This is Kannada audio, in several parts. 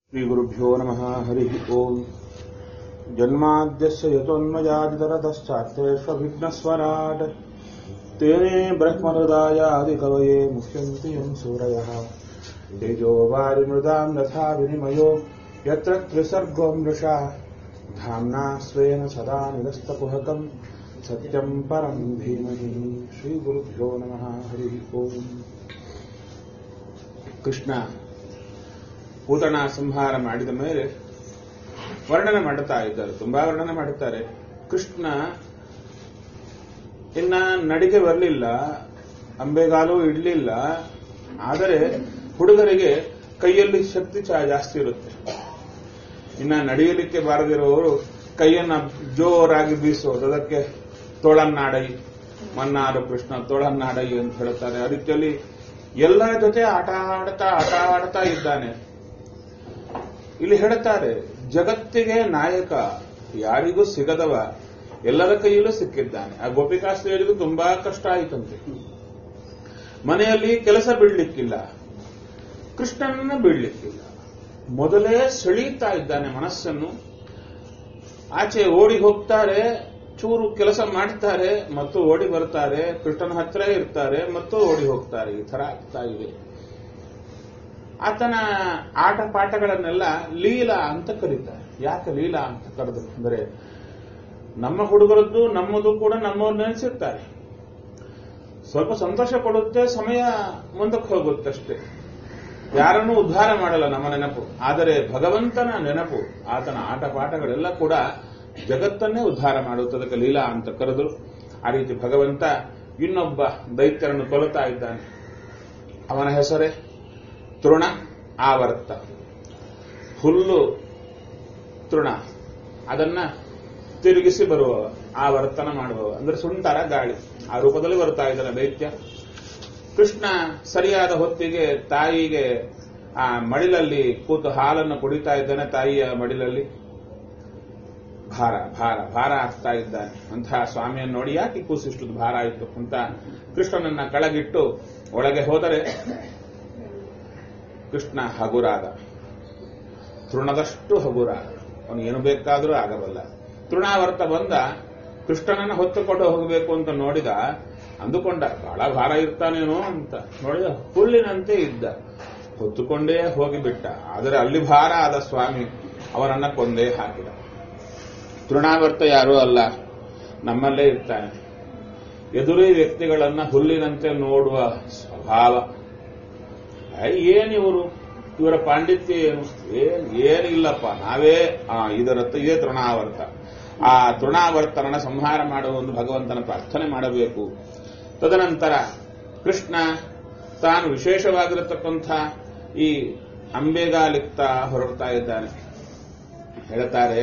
श्रीगुरुभ्यो नमः हरिः ओम् जन्माद्यस्य यतोन्मजादितरतश्चात्रेष्वभिघ्नस्वराट् तेने ब्रह्महृदायादिकवये मुह्यन्ति यम् सूरयः तेजो वारिमृदाम् यथा विनिमयो यत्र त्रिसर्गो मृषा धाम्ना स्वेन सदा निरस्तकुहकम् सत्यम् परम् धीमहि श्रीगुरुभ्यो नमः हरिः ओम् ಕೃಷ್ಣ ಪೂತಣ ಸಂಹಾರ ಮಾಡಿದ ಮೇಲೆ ವರ್ಣನೆ ಮಾಡುತ್ತಾ ಇದ್ದಾರೆ ತುಂಬಾ ವರ್ಣನೆ ಮಾಡುತ್ತಾರೆ ಕೃಷ್ಣ ಇನ್ನ ನಡಿಗೆ ಬರಲಿಲ್ಲ ಅಂಬೆಗಾಲು ಇಡ್ಲಿಲ್ಲ ಆದರೆ ಹುಡುಗರಿಗೆ ಕೈಯಲ್ಲಿ ಶಕ್ತಿ ಚಾ ಜಾಸ್ತಿ ಇರುತ್ತೆ ಇನ್ನ ನಡೆಯಲಿಕ್ಕೆ ಬಾರದಿರುವವರು ಕೈಯನ್ನ ಜೋರಾಗಿ ಬೀಸೋದು ಅದಕ್ಕೆ ತೋಳನ್ನಾಡೈ ಮನ್ನಾರು ಕೃಷ್ಣ ತೋಳನ್ನಾಡೈ ಅಂತ ಹೇಳುತ್ತಾರೆ ಆ ರೀತಿಯಲ್ಲಿ ಎಲ್ಲರ ಜೊತೆ ಆಟ ಆಡ್ತಾ ಆಟ ಆಡ್ತಾ ಇದ್ದಾನೆ ಇಲ್ಲಿ ಹೇಳುತ್ತಾರೆ ಜಗತ್ತಿಗೆ ನಾಯಕ ಯಾರಿಗೂ ಸಿಗದವ ಎಲ್ಲರ ಕೈಯಲ್ಲೂ ಸಿಕ್ಕಿದ್ದಾನೆ ಆ ಗೋಪಿಕಾಸ್ತ್ರೀಯರಿಗೂ ತುಂಬಾ ಕಷ್ಟ ಆಯಿತಂತೆ ಮನೆಯಲ್ಲಿ ಕೆಲಸ ಬಿಡ್ಲಿಕ್ಕಿಲ್ಲ ಕೃಷ್ಣನನ್ನ ಬಿಡ್ಲಿಕ್ಕಿಲ್ಲ ಮೊದಲೇ ಸೆಳೀತಾ ಇದ್ದಾನೆ ಮನಸ್ಸನ್ನು ಆಚೆ ಓಡಿ ಹೋಗ್ತಾರೆ ಚೂರು ಕೆಲಸ ಮಾಡ್ತಾರೆ ಮತ್ತು ಓಡಿ ಬರ್ತಾರೆ ಕೃಷ್ಣನ ಹತ್ರ ಇರ್ತಾರೆ ಮತ್ತು ಓಡಿ ಹೋಗ್ತಾರೆ ಈ ತರ ಆಗ್ತಾ ಇದೆ ಆತನ ಆಟ ಪಾಠಗಳನ್ನೆಲ್ಲ ಲೀಲಾ ಅಂತ ಕರೀತಾರೆ ಯಾಕೆ ಲೀಲಾ ಅಂತ ಕರೆದು ಅಂದರೆ ನಮ್ಮ ಹುಡುಗರದ್ದು ನಮ್ಮದು ಕೂಡ ನಮ್ಮವ್ರು ನೆನೆಸಿರ್ತಾರೆ ಸ್ವಲ್ಪ ಸಂತೋಷ ಪಡುತ್ತೆ ಸಮಯ ಮುಂದಕ್ಕೆ ಹೋಗುತ್ತಷ್ಟೇ ಯಾರನ್ನೂ ಉದ್ಧಾರ ಮಾಡಲ್ಲ ನಮ್ಮ ನೆನಪು ಆದರೆ ಭಗವಂತನ ನೆನಪು ಆತನ ಆಟ ಪಾಠಗಳೆಲ್ಲ ಕೂಡ ಜಗತ್ತನ್ನೇ ಉದ್ಧಾರ ಮಾಡುತ್ತದಕ್ಕೆ ಲೀಲಾ ಅಂತ ಕರೆದ್ರು ಆ ರೀತಿ ಭಗವಂತ ಇನ್ನೊಬ್ಬ ದೈತ್ಯರನ್ನು ಕೊಲುತ್ತಾ ಇದ್ದಾನೆ ಅವನ ಹೆಸರೇ ತೃಣ ಆವರ್ತ ಹುಲ್ಲು ತೃಣ ಅದನ್ನ ತಿರುಗಿಸಿ ಬರುವವ ಆವರ್ತನ ಮಾಡುವವ ಅಂದ್ರೆ ಸುಂಟರ ಗಾಳಿ ಆ ರೂಪದಲ್ಲಿ ಬರ್ತಾ ಇದ್ದಾನೆ ದೈತ್ಯ ಕೃಷ್ಣ ಸರಿಯಾದ ಹೊತ್ತಿಗೆ ತಾಯಿಗೆ ಆ ಮಡಿಲಲ್ಲಿ ಕೂತು ಹಾಲನ್ನು ಕುಡಿತಾ ಇದ್ದಾನೆ ತಾಯಿಯ ಮಡಿಲಲ್ಲಿ ಭಾರ ಭಾರ ಭಾರ ಆಗ್ತಾ ಇದ್ದಾನೆ ಅಂತಹ ಸ್ವಾಮಿಯನ್ನು ನೋಡಿ ಯಾಕೆ ಕೂಸಿಷ್ಟು ಭಾರ ಆಯಿತು ಅಂತ ಕೃಷ್ಣನನ್ನ ಕೆಳಗಿಟ್ಟು ಒಳಗೆ ಹೋದರೆ ಕೃಷ್ಣ ಹಗುರಾದ ತೃಣದಷ್ಟು ಹಗುರಾದ ಅವನು ಏನು ಬೇಕಾದರೂ ಆಗಬಲ್ಲ ತೃಣಾವರ್ತ ಬಂದ ಕೃಷ್ಣನನ್ನ ಹೊತ್ತುಕೊಂಡು ಹೋಗಬೇಕು ಅಂತ ನೋಡಿದ ಅಂದುಕೊಂಡ ಬಹಳ ಭಾರ ಇರ್ತಾನೇನೋ ಅಂತ ನೋಡಿದ ಹುಲ್ಲಿನಂತೆ ಇದ್ದ ಹೊತ್ತುಕೊಂಡೇ ಹೋಗಿಬಿಟ್ಟ ಆದರೆ ಅಲ್ಲಿ ಭಾರ ಆದ ಸ್ವಾಮಿ ಅವನನ್ನ ಕೊಂದೇ ಹಾಕಿದ ತೃಣಾವರ್ತ ಯಾರೂ ಅಲ್ಲ ನಮ್ಮಲ್ಲೇ ಇರ್ತಾನೆ ಎದುರೇ ವ್ಯಕ್ತಿಗಳನ್ನ ಹುಲ್ಲಿನಂತೆ ನೋಡುವ ಸ್ವಭಾವ ಏನಿವರು ಇವರ ಪಾಂಡಿತ್ಯ ಏನು ಏನ್ ಏನಿಲ್ಲಪ್ಪ ನಾವೇ ಆ ಇದರತ್ತ ಇದೇ ತೃಣಾವರ್ತ ಆ ತೃಣಾವರ್ತನನ ಸಂಹಾರ ಮಾಡುವ ಒಂದು ಭಗವಂತನ ಪ್ರಾರ್ಥನೆ ಮಾಡಬೇಕು ತದನಂತರ ಕೃಷ್ಣ ತಾನು ವಿಶೇಷವಾಗಿರತಕ್ಕಂಥ ಈ ಅಂಬೆಗಾಲಿಕ್ತ ಹೊರಡ್ತಾ ಇದ್ದಾನೆ ಹೇಳ್ತಾರೆ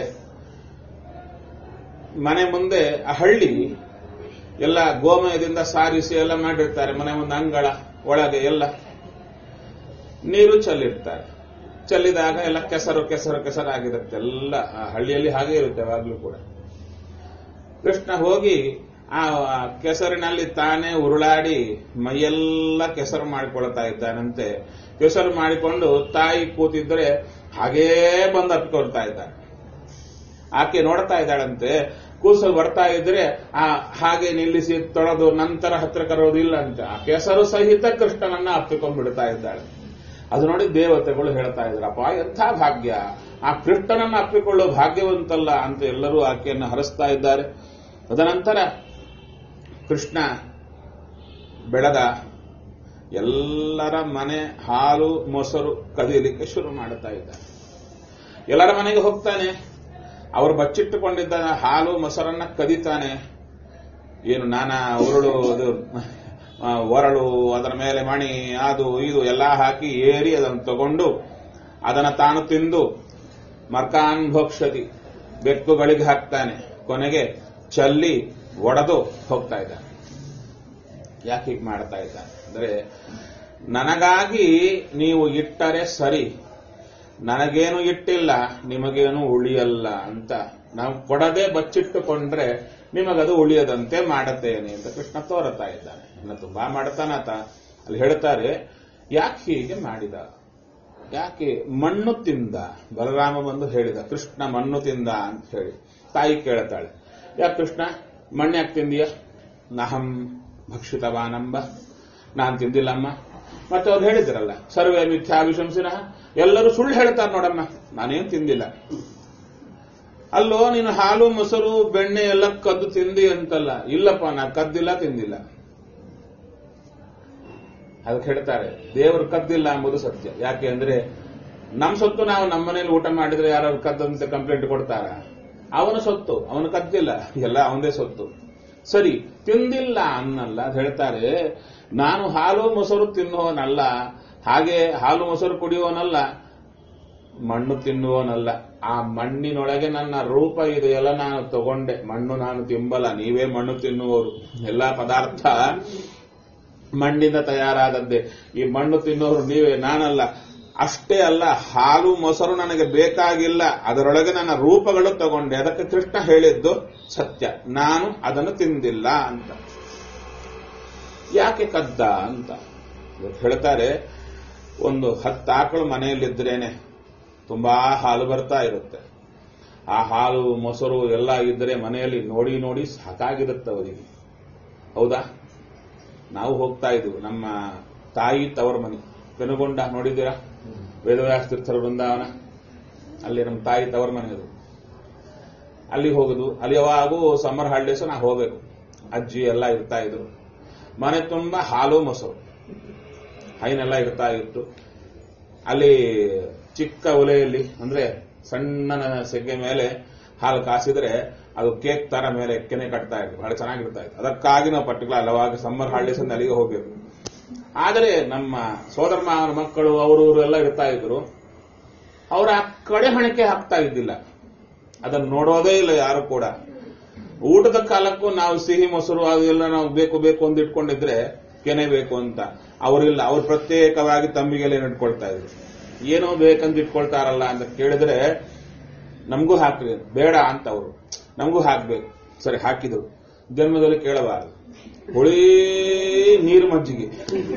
ಮನೆ ಮುಂದೆ ಆ ಹಳ್ಳಿ ಎಲ್ಲ ಗೋಮಯದಿಂದ ಸಾರಿಸಿ ಎಲ್ಲ ಮಾಡಿರ್ತಾರೆ ಮನೆ ಮುಂದೆ ಅಂಗಳ ಒಳಗೆ ಎಲ್ಲ ನೀರು ಚೆಲ್ಲಿರ್ತಾರೆ ಚೆಲ್ಲಿದಾಗ ಎಲ್ಲ ಕೆಸರು ಕೆಸರು ಕೆಸರಾಗಿರುತ್ತೆ ಎಲ್ಲ ಆ ಹಳ್ಳಿಯಲ್ಲಿ ಹಾಗೆ ಇರುತ್ತೆ ಯಾವಾಗಲೂ ಕೂಡ ಕೃಷ್ಣ ಹೋಗಿ ಆ ಕೆಸರಿನಲ್ಲಿ ತಾನೇ ಉರುಳಾಡಿ ಮೈಯೆಲ್ಲ ಕೆಸರು ಮಾಡಿಕೊಳ್ತಾ ಇದ್ದಾನಂತೆ ಕೆಸರು ಮಾಡಿಕೊಂಡು ತಾಯಿ ಕೂತಿದ್ರೆ ಹಾಗೇ ಬಂದು ಅಪ್ಪಿಕೊಳ್ತಾ ಇದ್ದಾನೆ ಆಕೆ ನೋಡ್ತಾ ಇದ್ದಾಳಂತೆ ಕೂಸು ಬರ್ತಾ ಇದ್ರೆ ಆ ಹಾಗೆ ನಿಲ್ಲಿಸಿ ತೊಳೆದು ನಂತರ ಹತ್ರ ಕರೋದಿಲ್ಲ ಅಂತ ಆ ಕೆಸರು ಸಹಿತ ಕೃಷ್ಣನನ್ನ ಅಪ್ಪಿಕೊಂಡ್ಬಿಡ್ತಾ ಇದ್ದಾಳೆ ಅದು ನೋಡಿ ದೇವತೆಗಳು ಹೇಳ್ತಾ ಇದ್ರಪ್ಪ ಎಂಥ ಭಾಗ್ಯ ಆ ಕೃಷ್ಣನನ್ನ ಅಪ್ಪಿಕೊಳ್ಳೋ ಭಾಗ್ಯವಂತಲ್ಲ ಅಂತ ಎಲ್ಲರೂ ಆಕೆಯನ್ನು ಹರಿಸ್ತಾ ಇದ್ದಾರೆ ತದನಂತರ ಕೃಷ್ಣ ಬೆಳೆದ ಎಲ್ಲರ ಮನೆ ಹಾಲು ಮೊಸರು ಕದಿಯಲಿಕ್ಕೆ ಶುರು ಮಾಡುತ್ತಾ ಇದ್ದಾನೆ ಎಲ್ಲರ ಮನೆಗೆ ಹೋಗ್ತಾನೆ ಅವರು ಬಚ್ಚಿಟ್ಟುಕೊಂಡಿದ್ದ ಹಾಲು ಮೊಸರನ್ನ ಕದಿತಾನೆ ಏನು ನಾನಾ ಉರುಳು ಅದು ಒರಳು ಅದರ ಮೇಲೆ ಮಣಿ ಅದು ಇದು ಎಲ್ಲ ಹಾಕಿ ಏರಿ ಅದನ್ನು ತಗೊಂಡು ಅದನ್ನು ತಾನು ತಿಂದು ಮರ್ಕಾನ್ ಭೋಕ್ಷತಿ ಬೆಕ್ಕುಗಳಿಗೆ ಹಾಕ್ತಾನೆ ಕೊನೆಗೆ ಚಲ್ಲಿ ಒಡೆದು ಹೋಗ್ತಾ ಇದ್ದಾನೆ ಯಾಕೆ ಹೀಗೆ ಮಾಡ್ತಾ ಇದ್ದಾನೆ ಅಂದ್ರೆ ನನಗಾಗಿ ನೀವು ಇಟ್ಟರೆ ಸರಿ ನನಗೇನು ಇಟ್ಟಿಲ್ಲ ನಿಮಗೇನು ಉಳಿಯಲ್ಲ ಅಂತ ನಾವು ಕೊಡದೆ ಬಚ್ಚಿಟ್ಟುಕೊಂಡ್ರೆ ನಿಮಗದು ಉಳಿಯದಂತೆ ಮಾಡುತ್ತೇನೆ ಅಂತ ಕೃಷ್ಣ ತೋರುತ್ತಾ ಇದ್ದಾನೆ ಇನ್ನು ತುಂಬಾ ಮಾಡ್ತಾನಾತ ಅಲ್ಲಿ ಹೇಳ್ತಾರೆ ಯಾಕೆ ಹೀಗೆ ಮಾಡಿದ ಯಾಕೆ ಮಣ್ಣು ತಿಂದ ಬಲರಾಮ ಬಂದು ಹೇಳಿದ ಕೃಷ್ಣ ಮಣ್ಣು ತಿಂದ ಅಂತ ಹೇಳಿ ತಾಯಿ ಕೇಳ್ತಾಳೆ ಯಾಕೆ ಕೃಷ್ಣ ಮಣ್ಣು ಯಾಕೆ ತಿಂದೀಯ ನಹಂ ಭಕ್ಷಿತವಾನಂಬ ನಾನ್ ತಿಂದಿಲ್ಲಮ್ಮ ಮತ್ತೆ ಅವ್ರು ಹೇಳಿದ್ರಲ್ಲ ಸರ್ವೇ ಮಿಥ್ಯಾಭಿಶಂಸಿನ ಎಲ್ಲರೂ ಸುಳ್ಳು ಹೇಳ್ತಾರೆ ನೋಡಮ್ಮ ನಾನೇನ್ ತಿಂದಿಲ್ಲ ಅಲ್ಲೋ ನೀನು ಹಾಲು ಮೊಸರು ಬೆಣ್ಣೆ ಎಲ್ಲ ಕದ್ದು ತಿಂದಿ ಅಂತಲ್ಲ ಇಲ್ಲಪ್ಪ ನಾ ಕದ್ದಿಲ್ಲ ತಿಂದಿಲ್ಲ ಅದಕ್ಕೆ ಹೇಳ್ತಾರೆ ದೇವರು ಕದ್ದಿಲ್ಲ ಎಂಬುದು ಸತ್ಯ ಯಾಕೆ ಅಂದ್ರೆ ನಮ್ ಸೊತ್ತು ನಾವು ನಮ್ಮನೇಲಿ ಊಟ ಮಾಡಿದ್ರೆ ಯಾರು ಕದ್ದಂತೆ ಕಂಪ್ಲೇಂಟ್ ಕೊಡ್ತಾರ ಅವನ ಸೊತ್ತು ಅವನು ಕದ್ದಿಲ್ಲ ಎಲ್ಲ ಅವನದೇ ಸೊತ್ತು ಸರಿ ತಿಂದಿಲ್ಲ ಅನ್ನಲ್ಲ ಅದ್ ಹೇಳ್ತಾರೆ ನಾನು ಹಾಲು ಮೊಸರು ತಿನ್ನುವವನಲ್ಲ ಹಾಗೆ ಹಾಲು ಮೊಸರು ಕುಡಿಯುವವನಲ್ಲ ಮಣ್ಣು ತಿನ್ನುವವನಲ್ಲ ಆ ಮಣ್ಣಿನೊಳಗೆ ನನ್ನ ರೂಪ ಇದೆಯಲ್ಲ ನಾನು ತಗೊಂಡೆ ಮಣ್ಣು ನಾನು ತಿಂಬಲ್ಲ ನೀವೇ ಮಣ್ಣು ತಿನ್ನುವವರು ಎಲ್ಲಾ ಪದಾರ್ಥ ಮಣ್ಣಿಂದ ತಯಾರಾದದ್ದೇ ಈ ಮಣ್ಣು ತಿನ್ನೋರು ನೀವೇ ನಾನಲ್ಲ ಅಷ್ಟೇ ಅಲ್ಲ ಹಾಲು ಮೊಸರು ನನಗೆ ಬೇಕಾಗಿಲ್ಲ ಅದರೊಳಗೆ ನನ್ನ ರೂಪಗಳು ತಗೊಂಡೆ ಅದಕ್ಕೆ ಕೃಷ್ಣ ಹೇಳಿದ್ದು ಸತ್ಯ ನಾನು ಅದನ್ನು ತಿಂದಿಲ್ಲ ಅಂತ ಯಾಕೆ ಕದ್ದ ಅಂತ ಇವತ್ತು ಹೇಳ್ತಾರೆ ಒಂದು ಹತ್ತು ಆಕಳು ಮನೆಯಲ್ಲಿದ್ರೇನೆ ತುಂಬಾ ಹಾಲು ಬರ್ತಾ ಇರುತ್ತೆ ಆ ಹಾಲು ಮೊಸರು ಎಲ್ಲ ಇದ್ರೆ ಮನೆಯಲ್ಲಿ ನೋಡಿ ನೋಡಿ ಸಾಕಾಗಿರುತ್ತೆ ಅವರಿಗೆ ಹೌದಾ ನಾವು ಹೋಗ್ತಾ ಇದ್ವು ನಮ್ಮ ತಾಯಿ ತವರ ಮನೆ ಪೆನುಗೊಂಡ ನೋಡಿದ್ದೀರಾ ವೇದವ್ಯಾಸ ತೀರ್ಥರ ಬೃಂದಾವನ ಅಲ್ಲಿ ನಮ್ಮ ತಾಯಿ ತವರ ಮನೆ ಅದು ಅಲ್ಲಿ ಹೋಗುದು ಅಲ್ಲಿ ಯಾವಾಗೂ ಸಮ್ಮರ್ ಹಾಲಿಡೇಸ್ ನಾ ಹೋಗ್ಬೇಕು ಅಜ್ಜಿ ಎಲ್ಲ ಇರ್ತಾ ಇದ್ರು ಮನೆ ತುಂಬಾ ಹಾಲು ಮೊಸರು ಹೈನೆಲ್ಲ ಇರ್ತಾ ಇತ್ತು ಅಲ್ಲಿ ಚಿಕ್ಕ ಒಲೆಯಲ್ಲಿ ಅಂದ್ರೆ ಸಣ್ಣ ಸೆಗ್ಗೆ ಮೇಲೆ ಹಾಲು ಕಾಸಿದ್ರೆ ಅದು ಕೇಕ್ ತರ ಮೇಲೆ ಕೆನೆ ಕಟ್ತಾ ಇತ್ತು ಬಹಳ ಚೆನ್ನಾಗಿರ್ತಾ ಇತ್ತು ಅದಕ್ಕಾಗಿ ನಾವು ಪರ್ಟಿಕ್ಯುಲರ್ ಅವಾಗ ಸಮ್ಮರ್ ಹಾಲಿಡೇಸ್ ಅಂತ ಅಲ್ಲಿಗೆ ಹೋಗ್ಬೇಕು ಆದರೆ ನಮ್ಮ ಸೋದರ ಮಾವನ ಮಕ್ಕಳು ಅವರು ಇವರು ಎಲ್ಲ ಇರ್ತಾ ಇದ್ರು ಅವ್ರ ಆ ಕಡೆ ಹಣಕ್ಕೆ ಹಾಕ್ತಾ ಇದ್ದಿಲ್ಲ ಅದನ್ನು ನೋಡೋದೇ ಇಲ್ಲ ಯಾರು ಕೂಡ ಊಟದ ಕಾಲಕ್ಕೂ ನಾವು ಸಿಹಿ ಮೊಸರು ಅದೆಲ್ಲ ನಾವು ಬೇಕು ಬೇಕು ಅಂತ ಇಟ್ಕೊಂಡಿದ್ರೆ ಕೆನೆ ಬೇಕು ಅಂತ ಅವರಿಲ್ಲ ಅವ್ರು ಪ್ರತ್ಯೇಕವಾಗಿ ತಂಬಿಗೆಲೆ ಇಟ್ಕೊಳ್ತಾ ಇದ್ರು ಏನೋ ಬೇಕಂತ ಇಟ್ಕೊಳ್ತಾರಲ್ಲ ಅಂತ ಕೇಳಿದ್ರೆ ನಮಗೂ ಹಾಕ್ರಿ ಬೇಡ ಅಂತ ಅವರು ನಮಗೂ ಹಾಕ್ಬೇಕು ಸರಿ ಹಾಕಿದ್ರು ಜನ್ಮದಲ್ಲಿ ಕೇಳಬಾರದು ಹುಳಿ ನೀರು ಮಜ್ಜಿಗೆ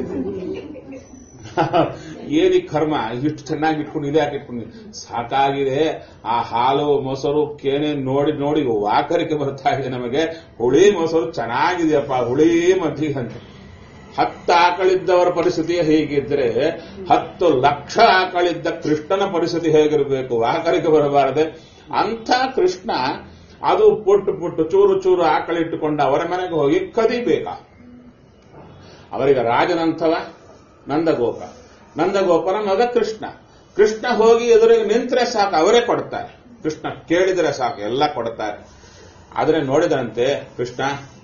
ಏನಿ ಕರ್ಮ ಇಷ್ಟು ಚೆನ್ನಾಗಿ ಇಟ್ಕೊಂಡು ಇದೆ ಯಾಕೆ ಇಟ್ಕೊಂಡು ಸಾಕಾಗಿದೆ ಆ ಹಾಲು ಮೊಸರು ಕೇನೆ ನೋಡಿ ನೋಡಿ ವಾಕರಿಕೆ ಬರ್ತಾ ಇದೆ ನಮಗೆ ಹುಳಿ ಮೊಸರು ಚೆನ್ನಾಗಿದೆಯಪ್ಪ ಹುಳಿ ಮಜ್ಜಿಗೆ ಅಂತ ಹತ್ತು ಆಕಳಿದ್ದವರ ಪರಿಸ್ಥಿತಿ ಹೇಗಿದ್ರೆ ಹತ್ತು ಲಕ್ಷ ಆಕಳಿದ್ದ ಕೃಷ್ಣನ ಪರಿಸ್ಥಿತಿ ಹೇಗಿರಬೇಕು ವಾಕರಿಕೆ ಬರಬಾರದೆ ಅಂಥ ಕೃಷ್ಣ ಅದು ಪುಟ್ಟು ಪುಟ್ಟು ಚೂರು ಚೂರು ಆಕಳಿಟ್ಟುಕೊಂಡು ಅವರ ಮನೆಗೆ ಹೋಗಿ ಕದಿಬೇಕಾ ಅವರಿಗೆ ರಾಜನಂಥವ ನಂದಗೋಪ ನಂದಗೋಪನ ಮಗ ಕೃಷ್ಣ ಕೃಷ್ಣ ಹೋಗಿ ಎದುರಿಗೆ ನಿಂತರೆ ಸಾಕು ಅವರೇ ಕೊಡ್ತಾರೆ ಕೃಷ್ಣ ಕೇಳಿದರೆ ಸಾಕು ಎಲ್ಲ ಕೊಡ್ತಾರೆ ಆದರೆ ನೋಡಿದಂತೆ ಕೃಷ್ಣ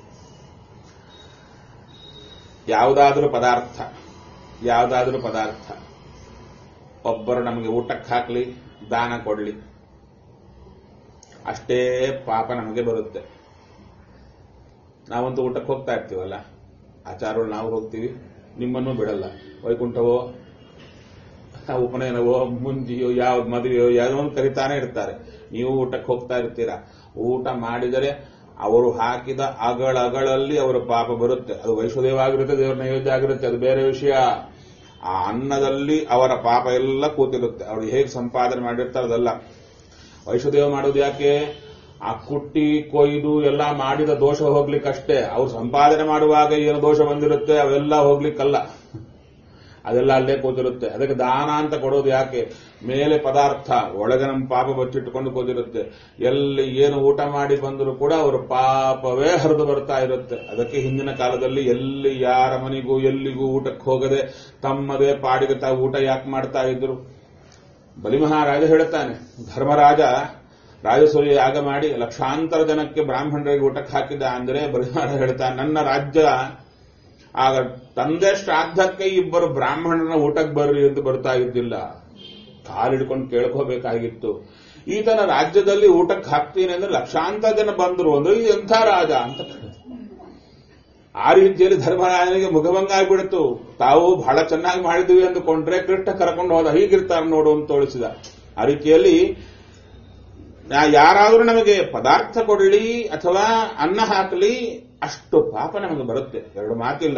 ಯಾವುದಾದ್ರೂ ಪದಾರ್ಥ ಯಾವುದಾದ್ರೂ ಪದಾರ್ಥ ಒಬ್ಬರು ನಮಗೆ ಊಟಕ್ಕೆ ಹಾಕ್ಲಿ ದಾನ ಕೊಡ್ಲಿ ಅಷ್ಟೇ ಪಾಪ ನಮಗೆ ಬರುತ್ತೆ ನಾವಂತೂ ಊಟಕ್ಕೆ ಹೋಗ್ತಾ ಇರ್ತೀವಲ್ಲ ಆಚಾರಗಳು ನಾವು ಹೋಗ್ತೀವಿ ನಿಮ್ಮನ್ನು ಬಿಡಲ್ಲ ವೈಕುಂಠವೋ ಉಪನಯನವೋ ಮುಂಜಿಯೋ ಯಾವ ಮದುವೆಯೋ ಯಾವುದೋ ಒಂದು ಕರಿತಾನೆ ಇರ್ತಾರೆ ನೀವು ಊಟಕ್ಕೆ ಹೋಗ್ತಾ ಇರ್ತೀರಾ ಊಟ ಮಾಡಿದರೆ ಅವರು ಹಾಕಿದ ಅಗಳಗಳಲ್ಲಿ ಅವರ ಪಾಪ ಬರುತ್ತೆ ಅದು ವೈಶ್ವದೇವ ಆಗಿರುತ್ತೆ ದೇವರ ನೈವೇದ್ಯ ಆಗಿರುತ್ತೆ ಅದು ಬೇರೆ ವಿಷಯ ಆ ಅನ್ನದಲ್ಲಿ ಅವರ ಪಾಪ ಎಲ್ಲ ಕೂತಿರುತ್ತೆ ಅವರು ಹೇಗೆ ಸಂಪಾದನೆ ಮಾಡಿರ್ತಾರೆ ಅದಲ್ಲ ವೈಶ್ವದೇವ ಮಾಡೋದು ಯಾಕೆ ಆ ಕುಟ್ಟಿ ಕೊಯ್ದು ಎಲ್ಲ ಮಾಡಿದ ದೋಷ ಹೋಗ್ಲಿಕ್ಕಷ್ಟೇ ಅವ್ರು ಸಂಪಾದನೆ ಮಾಡುವಾಗ ಏನು ದೋಷ ಬಂದಿರುತ್ತೆ ಅವೆಲ್ಲ ಹೋಗ್ಲಿಕ್ಕಲ್ಲ ಅದೆಲ್ಲ ಅಲ್ಲೇ ಕೂತಿರುತ್ತೆ ಅದಕ್ಕೆ ದಾನ ಅಂತ ಕೊಡೋದು ಯಾಕೆ ಮೇಲೆ ಪದಾರ್ಥ ಒಳಗೆ ನಮ್ಮ ಪಾಪ ಬಚ್ಚಿಟ್ಟುಕೊಂಡು ಕೂತಿರುತ್ತೆ ಎಲ್ಲಿ ಏನು ಊಟ ಮಾಡಿ ಬಂದರೂ ಕೂಡ ಅವರ ಪಾಪವೇ ಹರಿದು ಬರ್ತಾ ಇರುತ್ತೆ ಅದಕ್ಕೆ ಹಿಂದಿನ ಕಾಲದಲ್ಲಿ ಎಲ್ಲಿ ಯಾರ ಮನೆಗೂ ಎಲ್ಲಿಗೂ ಊಟಕ್ಕೆ ಹೋಗದೆ ತಮ್ಮದೇ ಪಾಡಿಗೆ ತಾವು ಊಟ ಯಾಕೆ ಮಾಡ್ತಾ ಇದ್ರು ಬಲಿಮಹಾರಾಜ ಹೇಳುತ್ತಾನೆ ಧರ್ಮರಾಜ ರಾಜಸೂಯ ಯಾಗ ಮಾಡಿ ಲಕ್ಷಾಂತರ ಜನಕ್ಕೆ ಬ್ರಾಹ್ಮಣರಿಗೆ ಊಟಕ್ಕೆ ಹಾಕಿದ ಅಂದ್ರೆ ಬಲಿಮಹಾರಾಜ ಹೇಳ್ತಾನೆ ನನ್ನ ರಾಜ್ಯ ಆಗ ತಂದೆ ಶ್ರಾದ್ದಕ್ಕೆ ಇಬ್ಬರು ಬ್ರಾಹ್ಮಣನ ಊಟಕ್ಕೆ ಬರ್ರಿ ಎಂದು ಬರ್ತಾ ಇದ್ದಿಲ್ಲ ಕಾಲಿಡ್ಕೊಂಡು ಕೇಳ್ಕೋಬೇಕಾಗಿತ್ತು ಈತನ ರಾಜ್ಯದಲ್ಲಿ ಊಟಕ್ಕೆ ಹಾಕ್ತೀನಿ ಅಂದ್ರೆ ಲಕ್ಷಾಂತರ ಜನ ಬಂದ್ರು ಅಂದ್ರೆ ಇದು ಎಂಥ ರಾಜ ಅಂತ ಕೇಳಿದ್ರು ಆ ರೀತಿಯಲ್ಲಿ ಧರ್ಮರಾಜನಿಗೆ ಮುಖಭಂಗ ಆಗ್ಬಿಡ್ತು ತಾವು ಬಹಳ ಚೆನ್ನಾಗಿ ಮಾಡಿದ್ವಿ ಅಂದುಕೊಂಡ್ರೆ ಕೃಷ್ಣ ಕರ್ಕೊಂಡು ಹೋದ ಹೀಗಿರ್ತಾರೆ ನೋಡು ಅಂತ ತೋರಿಸಿದ ಆ ರೀತಿಯಲ್ಲಿ ಯಾರಾದರೂ ನಮಗೆ ಪದಾರ್ಥ ಕೊಡಲಿ ಅಥವಾ ಅನ್ನ ಹಾಕಲಿ ಅಷ್ಟು ಪಾಪ ನಮಗೆ ಬರುತ್ತೆ ಎರಡು ಮಾತಿಲ್ಲ